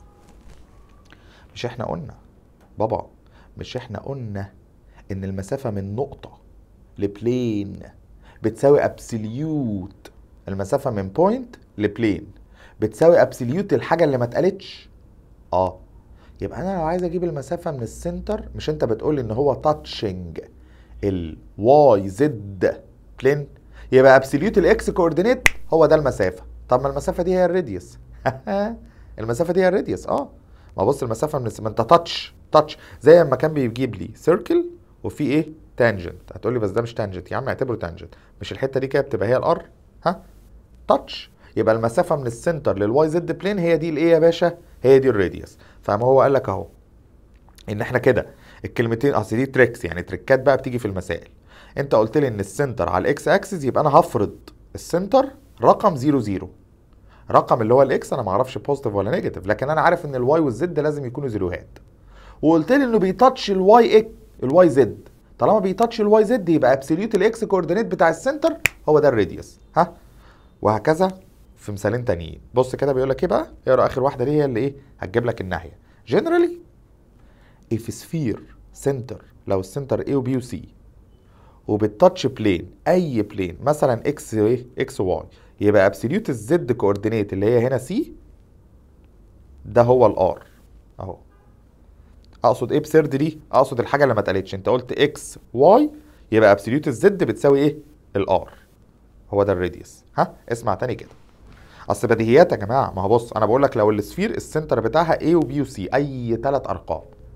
مش احنا قلنا بابا مش احنا قلنا ان المسافه من نقطه لبلين بتساوي ابسوليوت المسافه من بوينت لبلين بتساوي ابسوليوت الحاجه اللي ما اتقالتش اه يبقى انا لو عايز اجيب المسافه من السنتر مش انت بتقول ان هو تاتشنج الواي زد بلين يبقى ابسوليوت الاكس كوردينيت هو ده المسافه طب ما المسافه دي هي الراديوس المسافه دي هي الراديوس اه ما بص المسافه من الس- ما انت تاتش تاتش زي ما كان بيجيب لي سيركل وفي ايه تانجنت هتقول لي بس ده مش تانجنت يا عم اعتبره تانجنت مش الحته دي كده بتبقى هي الار ها تاتش يبقى المسافه من السنتر للواي زد بلين هي دي الايه يا باشا هي دي الراديوس فما هو قال لك اهو ان احنا كده الكلمتين اصل دي تريكس يعني تريكات بقى بتيجي في المسائل انت قلت لي ان السنتر على الاكس اكسس يبقى انا هفرض السنتر رقم 0 0 رقم اللي هو الاكس انا ما اعرفش بوزيتيف ولا نيجاتيف لكن انا عارف ان الواي والزد لازم يكونوا زيروهات وقلت لي انه بيتاتش الواي اك الواي زد طالما بيتاتش الواي زد يبقى ابسوليوت الاكس كوردينيت بتاع السنتر هو ده الراديوس ها وهكذا في مثالين تانيين بص كده بيقول لك ايه بقى اقرا اخر واحده دي هي اللي ايه هتجيب لك الناحيه generally if sphere center لو السنتر A و B و C وبالتاتش بلين اي بلين مثلا اكس ايه اكس واي يبقى ابسوليوت الزد كوردينيت اللي هي هنا سي ده هو الار اهو اقصد ايه بسرد دي اقصد الحاجه اللي ما اتقالتش انت قلت اكس واي يبقى ابسوليوت الزد بتساوي ايه الار هو ده الراديوس ها اسمع تاني كده اصل بديهيات يا جماعه ما هو بص انا بقول لك لو السفير السنتر بتاعها A و B و C اي ثلاث ارقام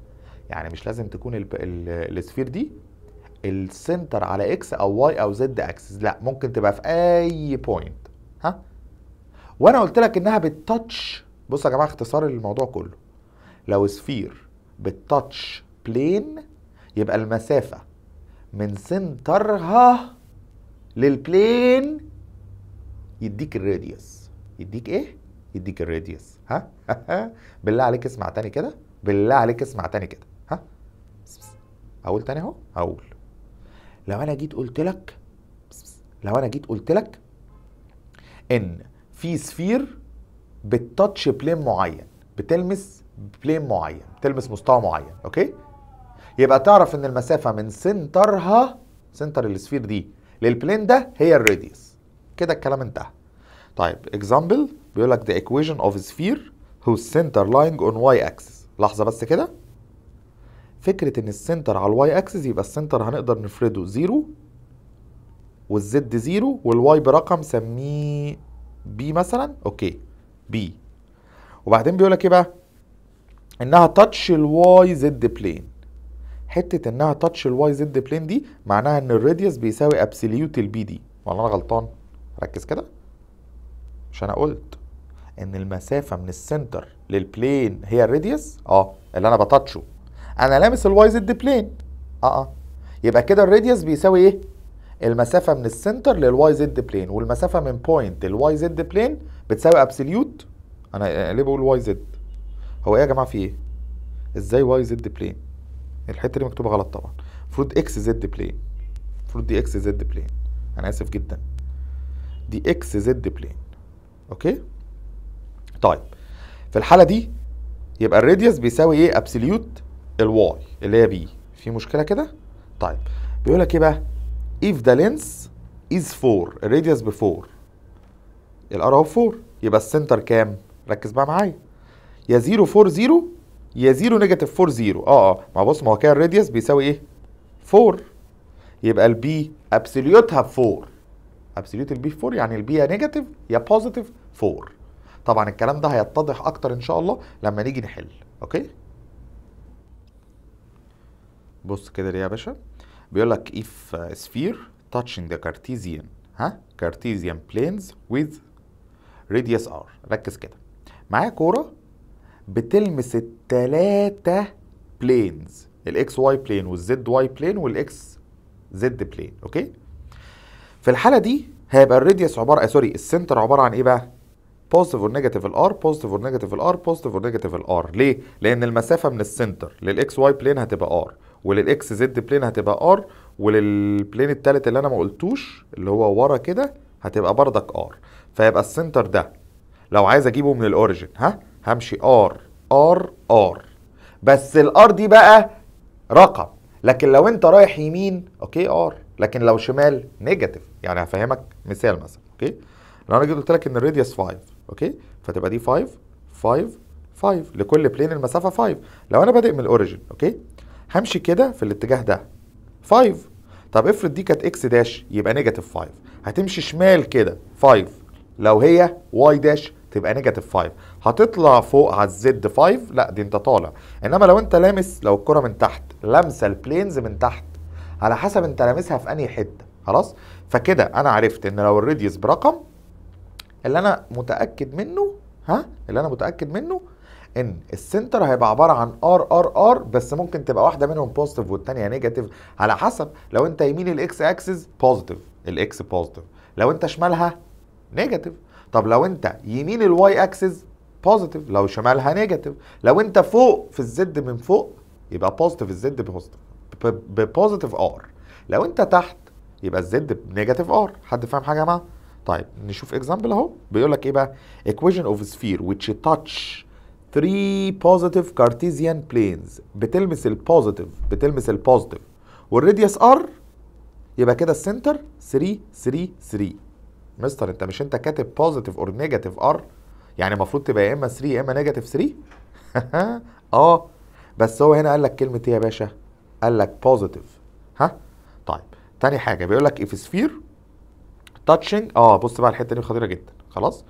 يعني مش لازم تكون ال- ال- السفير دي السنتر على اكس او واي او زد اكسس لا ممكن تبقى في اي بوينت ها وانا قلت لك انها بتتاتش بص يا جماعه اختصار الموضوع كله لو سفير بتتاتش بلين يبقى المسافه من سنترها للبلين يديك الراديوس يديك ايه يديك الراديوس ها بالله عليك اسمع تاني كده بالله عليك اسمع تاني كده ها اقول تاني اهو اقول لو انا جيت قلت لك لو انا جيت قلت لك ان في سفير بتتاتش بلين معين بتلمس بلين معين بتلمس مستوى معين اوكي يبقى تعرف ان المسافه من سنترها سنتر السفير دي للبلين ده هي الراديوس كده الكلام انتهى طيب اكزامبل بيقول لك the equation of a sphere whose center lying on y axis لحظه بس كده فكره ان السنتر على الواي اكسس يبقى السنتر هنقدر نفرده زيرو والزد زيرو والواي برقم سميه بي مثلا اوكي بي وبعدين بيقول لك ايه بقى انها تاتش الواي زد بلين حته انها تاتش الواي زد بلين دي معناها ان الراديوس بيساوي ابسوليوت البي دي ولا انا غلطان ركز كده مش انا قلت ان المسافه من السنتر للبلين هي الراديوس اه اللي انا بتاتشه انا لامس الواي زد بلين اه اه يبقى كده الراديوس بيساوي ايه المسافه من السنتر للواي زد بلين والمسافه من بوينت للواي زد بلين بتساوي ابسوليوت انا ليه بقول واي زد هو ايه يا جماعه في ايه ازاي واي زد بلين الحته دي مكتوبه غلط طبعا المفروض اكس زد بلين المفروض دي اكس زد بلين انا اسف جدا دي اكس زد بلين اوكي طيب في الحاله دي يبقى الراديوس بيساوي ايه ابسوليوت الواي اللي هي بي في مشكله كده طيب بيقول لك ايه بقى if the length is 4 الراديوس ب 4 الار اهو 4 يبقى السنتر كام ركز بقى معايا يا 0 4 0 يا 0 نيجاتيف 4 0 اه اه ما بص ما هو كده الراديوس بيساوي ايه 4 يبقى البي ابسوليوتها ب 4 ابسوليوت البي 4 يعني البي يا نيجاتيف يا بوزيتيف 4 طبعا الكلام ده هيتضح اكتر ان شاء الله لما نيجي نحل اوكي بص كده ليه يا باشا بيقول لك if uh, sphere touching the Cartesian ها Cartesian planes with radius r ركز كده معايا كورة بتلمس التلاتة بلينز الاكس واي بلين والزد واي بلين والاكس زد بلين اوكي في الحالة دي هيبقى الراديوس عبارة آه سوري السنتر عبارة عن ايه بقى؟ بوزيتيف اور نيجاتيف الار بوزيتيف اور نيجاتيف الار بوزيتيف اور نيجاتيف الار ليه؟ لأن المسافة من السنتر للاكس واي بلين هتبقى ار وللاكس زد بلين هتبقى ار وللبلين التالت اللي انا ما قلتوش اللي هو ورا كده هتبقى بردك ار فيبقى السنتر ده لو عايز اجيبه من الاوريجن ها همشي ار ار ار بس الار دي بقى رقم لكن لو انت رايح يمين اوكي ار لكن لو شمال نيجاتيف يعني هفهمك مثال مثلا اوكي لو انا جيت قلت لك ان الراديوس 5 اوكي فتبقى دي 5 5 5 لكل بلين المسافه 5 لو انا بادئ من الاوريجن اوكي همشي كده في الاتجاه ده 5 طب افرض دي كانت اكس داش يبقى نيجاتيف 5 هتمشي شمال كده 5 لو هي واي داش تبقى نيجاتيف 5 هتطلع فوق على الزد 5 لا دي انت طالع انما لو انت لامس لو الكره من تحت لامسه البلينز من تحت على حسب انت لامسها في انهي حته خلاص فكده انا عرفت ان لو الراديوس برقم اللي انا متاكد منه ها اللي انا متاكد منه ان السنتر هيبقى عباره عن ار ار ار بس ممكن تبقى واحده منهم بوزيتيف والثانيه نيجاتيف على حسب لو انت يمين الاكس اكسس بوزيتيف الاكس بوزيتيف لو انت شمالها نيجاتيف طب لو انت يمين الواي اكسس بوزيتيف لو شمالها نيجاتيف لو انت فوق في الزد من فوق يبقى بوزيتيف الزد بوزيتيف ببوزيتيف ار لو انت تحت يبقى الزد بنيجاتيف ار حد فاهم حاجه يا جماعه طيب نشوف اكزامبل اهو بيقول لك ايه بقى equation of a sphere which touch 3 positive Cartesian planes بتلمس البوزيتيف بتلمس البوزيتيف والراديوس ار يبقى كده السنتر 3 3 3 مستر انت مش انت كاتب بوزيتيف اور نيجاتيف ار يعني المفروض تبقى يا اما 3 يا اما نيجاتيف 3 اه بس هو هنا قال لك كلمه ايه يا باشا قال لك بوزيتيف ها طيب تاني حاجه بيقول لك if sphere touching اه بص بقى الحته دي خطيره جدا خلاص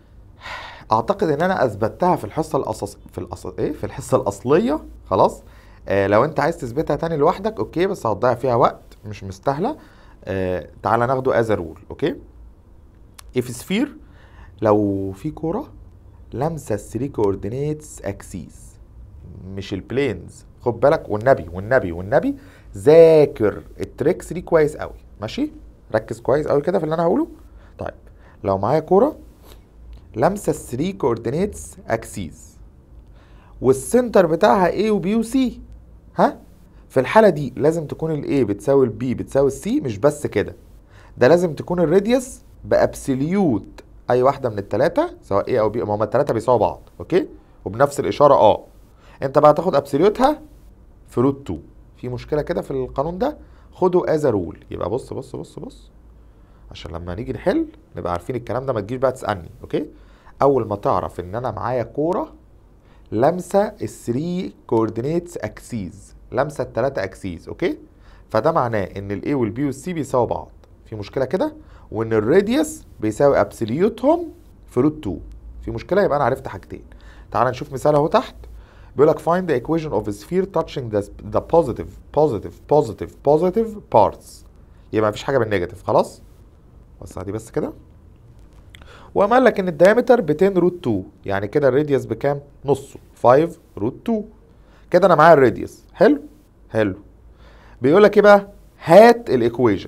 اعتقد ان انا اثبتها في الحصه الاساس في الأص... ايه في الحصه الاصليه خلاص آه لو انت عايز تثبتها تاني لوحدك اوكي بس هتضيع فيها وقت مش مستاهله آه تعالى ناخده از رول اوكي if sphere لو في كوره لامسه الثري كوردينيتس اكسيس مش البلينز خد بالك والنبي والنبي والنبي ذاكر التريكس دي كويس قوي ماشي ركز كويس قوي كده في اللي انا هقوله طيب لو معايا كوره لامسه الثري كوردينيتس اكسيس والسنتر بتاعها A و B و C ها في الحالة دي لازم تكون ال A بتساوي ال B بتساوي ال C مش بس كده ده لازم تكون الراديوس بابسوليوت اي واحدة من التلاتة سواء A او B ما هما التلاتة بيساووا بعض اوكي وبنفس الاشارة اه انت بقى تاخد ابسوليوتها في روت 2 في مشكلة كده في القانون ده خده از رول يبقى بص بص بص بص عشان لما نيجي نحل نبقى عارفين الكلام ده ما تجيش بقى تسألني اوكي اول ما تعرف ان انا معايا كورة لامسه الثري كوردينيتس اكسيز لامسه الثلاثه اكسيز اوكي فده معناه ان الاي والبي والسي بيساووا بعض في مشكله كده وان الراديوس بيساوي ابسوليوتهم في روت 2 في مشكله يبقى انا عرفت حاجتين تعال نشوف مثال اهو تحت بيقول لك find the equation of a sphere touching the, the positive positive positive positive parts يبقى مفيش حاجه بالنيجاتيف خلاص بص دي بس كده وقام قال لك ان الدايمتر ب 10 روت 2 يعني كده الراديوس بكام؟ نصه 5 روت 2 كده انا معايا الراديوس حلو؟ حلو بيقول لك ايه بقى؟ هات الايكويجن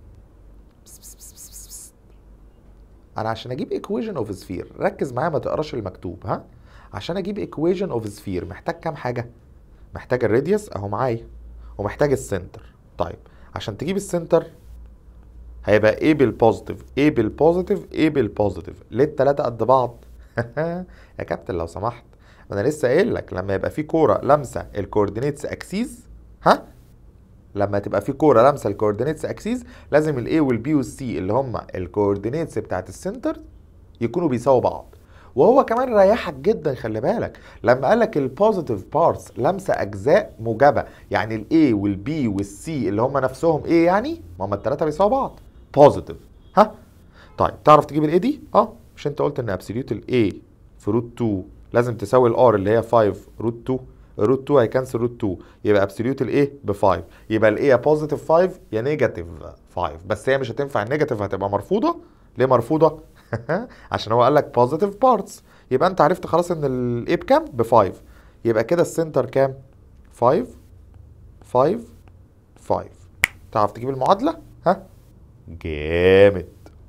انا عشان اجيب ايكويجن اوف سفير ركز معايا ما تقراش المكتوب ها عشان اجيب ايكويجن اوف سفير محتاج كام حاجه محتاج الراديوس اهو معايا ومحتاج السنتر طيب عشان تجيب السنتر هيبقى A بالبوزيتيف A بالبوزيتيف A بالبوزيتيف ليه التلاتة قد بعض؟ يا كابتن لو سمحت ما انا لسه قايل لك لما يبقى في كوره لامسه الكوردينيتس اكسيز ها لما تبقى في كوره لامسه الكوردينيتس اكسيز لازم الاي والبي والسي اللي هم الكوردينيتس بتاعت السنتر يكونوا بيساووا بعض وهو كمان ريحك جدا خلي بالك لما قال لك البوزيتيف بارتس لامسه اجزاء موجبه يعني الاي والبي والسي اللي هم نفسهم ايه يعني ما هم الثلاثه بيساووا بعض بوزيتيف ها طيب تعرف تجيب الاي دي اه مش انت قلت ان ابسوليوت الاي في روت 2 لازم تساوي الار اللي هي 5 روت 2 روت 2 هيكنسل روت 2 يبقى ابسوليوت الايه ب 5 يبقى الايه يا بوزيتيف 5 يا نيجاتيف 5 بس هي مش هتنفع النيجاتيف هتبقى مرفوضه ليه مرفوضه عشان هو قال لك بوزيتيف بارتس يبقى انت عرفت خلاص ان الايه بكام ب 5 يبقى كده السنتر كام 5 5 5 تعرف تجيب المعادله ها جامد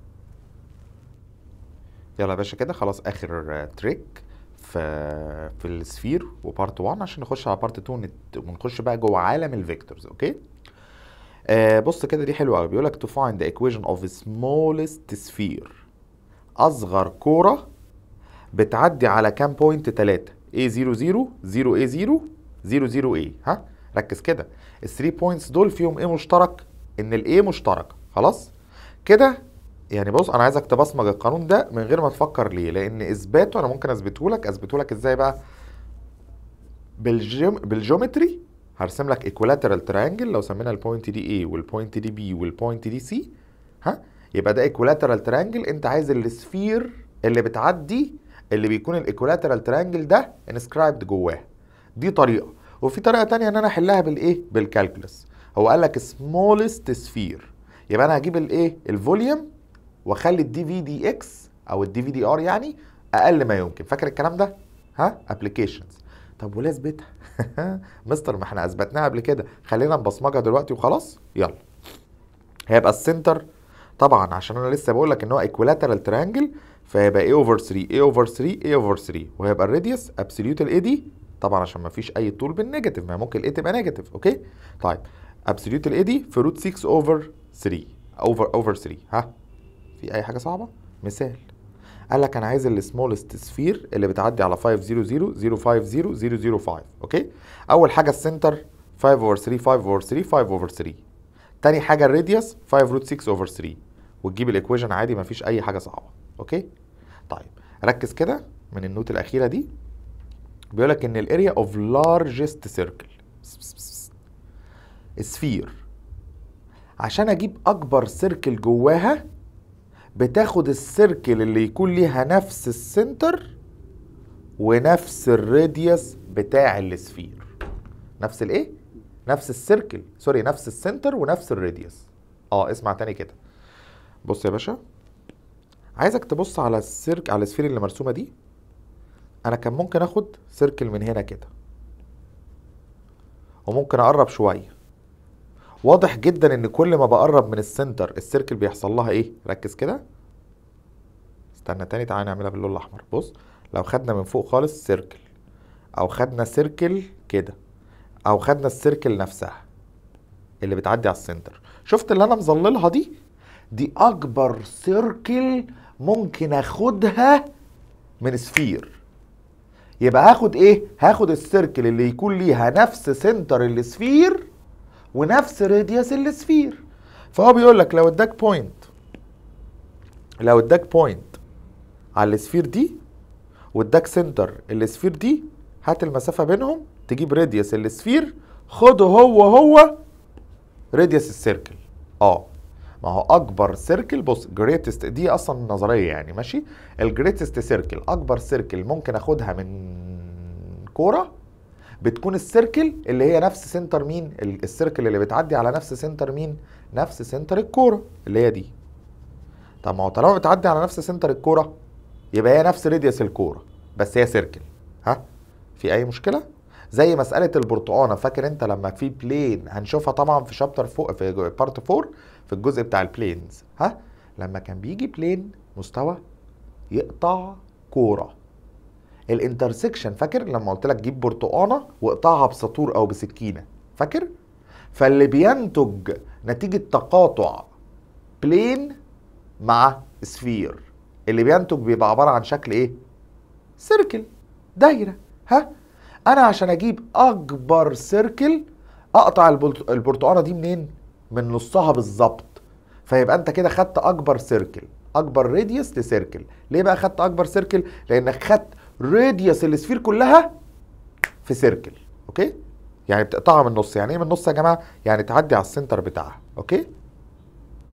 يلا يا باشا كده خلاص اخر تريك في في السفير وبارت 1 عشان نخش على بارت 2 نت- ونخش بقى جوه عالم الفيكتورز اوكي آه بص كده دي حلوه قوي بيقول لك to find the equation of the smallest sphere اصغر كوره بتعدي على كام بوينت 3 A 0 0 0 A 0 0 0 A ها ركز كده ال 3 بوينتس دول فيهم ايه مشترك ان الاي مشتركه خلاص كده يعني بص انا عايزك تبصمج القانون ده من غير ما تفكر ليه لان اثباته انا ممكن اثبته لك اثبته لك ازاي بقى بالجيوم بالجيومتري هرسم لك ايكولاترال تريانجل لو سمينا البوينت دي A والبوينت دي B والبوينت دي C ها يبقى ده ايكولاترال تريانجل انت عايز السفير اللي بتعدي اللي بيكون الايكولاترال تريانجل ده انسكرايبد جواه دي طريقه وفي طريقه تانية ان انا احلها بالايه بالكالكولس هو قال لك سمولست سفير يبقى انا هجيب الايه الفوليوم واخلي الدي في دي اكس او الدي في دي ار يعني اقل ما يمكن فاكر الكلام ده ها ابلكيشنز طب وليه اثبتها مستر ما احنا اثبتناها قبل كده خلينا نبصمجها دلوقتي وخلاص يلا هيبقى السنتر طبعا عشان انا لسه بقول لك ان هو ايكولاترال تريانجل فهيبقى A اوفر 3 A اوفر 3 A اوفر 3 وهيبقى الراديوس ابسوليوت الاي دي طبعا عشان ما فيش اي طول بالنيجاتيف ما ممكن الاي تبقى نيجاتيف اوكي طيب ابسوليوت الاي دي في روت 6 اوفر 3 اوفر اوفر 3 ها في اي حاجه صعبه مثال قال لك انا عايز السمولست سفير اللي بتعدي على 5 0 0 0 5 0 0 0 5 اوكي اول حاجه السنتر 5 اوفر 3 5 اوفر 3 5 اوفر 3 تاني حاجه الراديوس 5 روت 6 اوفر 3 وتجيب الايكويشن عادي مفيش اي حاجه صعبه اوكي طيب ركز كده من النوت الاخيره دي بيقول لك ان الاريا اوف لارجست سيركل سفير عشان اجيب اكبر سيركل جواها بتاخد السيركل اللي يكون ليها نفس السنتر ونفس الراديوس بتاع السفير نفس الايه نفس السيركل سوري نفس السنتر ونفس الراديوس اه اسمع تاني كده بص يا باشا عايزك تبص على السيرك على السفير اللي مرسومه دي انا كان ممكن اخد سيركل من هنا كده وممكن اقرب شويه واضح جدا ان كل ما بقرب من السنتر السيركل بيحصل لها ايه ركز كده استنى تاني تعالى نعملها باللون الاحمر بص لو خدنا من فوق خالص سيركل او خدنا سيركل كده او خدنا السيركل نفسها اللي بتعدي على السنتر شفت اللي انا مظللها دي دي اكبر سيركل ممكن اخدها من سفير يبقى هاخد ايه هاخد السيركل اللي يكون ليها نفس سنتر السفير ونفس راديوس السفير فهو بيقول لك لو اداك بوينت لو اداك بوينت على السفير دي واداك سنتر السفير دي هات المسافه بينهم تجيب راديوس السفير خده هو هو راديوس السيركل اه ما هو اكبر سيركل بص جريتست دي اصلا نظريه يعني ماشي الجريتست سيركل اكبر سيركل ممكن اخدها من كوره بتكون السيركل اللي هي نفس سنتر مين ال- السيركل اللي بتعدي على نفس سنتر مين نفس سنتر الكوره اللي هي دي طب ما هو طالما بتعدي على نفس سنتر الكوره يبقى هي نفس راديوس الكوره بس هي سيركل ها في اي مشكله زي مساله البرتقانه فاكر انت لما في بلين هنشوفها طبعا في شابتر فوق في بارت 4 في الجزء بتاع البلينز ها لما كان بيجي بلين مستوى يقطع كوره الانترسكشن فاكر لما قلت لك جيب برتقانه واقطعها بسطور او بسكينه فاكر فاللي بينتج نتيجه تقاطع بلين مع سفير اللي بينتج بيبقى عباره عن شكل ايه سيركل دايره ها انا عشان اجيب اكبر سيركل اقطع البلت- البرتقانه دي منين من نصها بالظبط فيبقى انت كده خدت اكبر سيركل اكبر راديوس لسيركل ليه بقى خدت اكبر سيركل لانك خدت راديوس السفير كلها في سيركل اوكي يعني بتقطعها من النص يعني ايه من النص يا جماعه يعني تعدي على السنتر بتاعها اوكي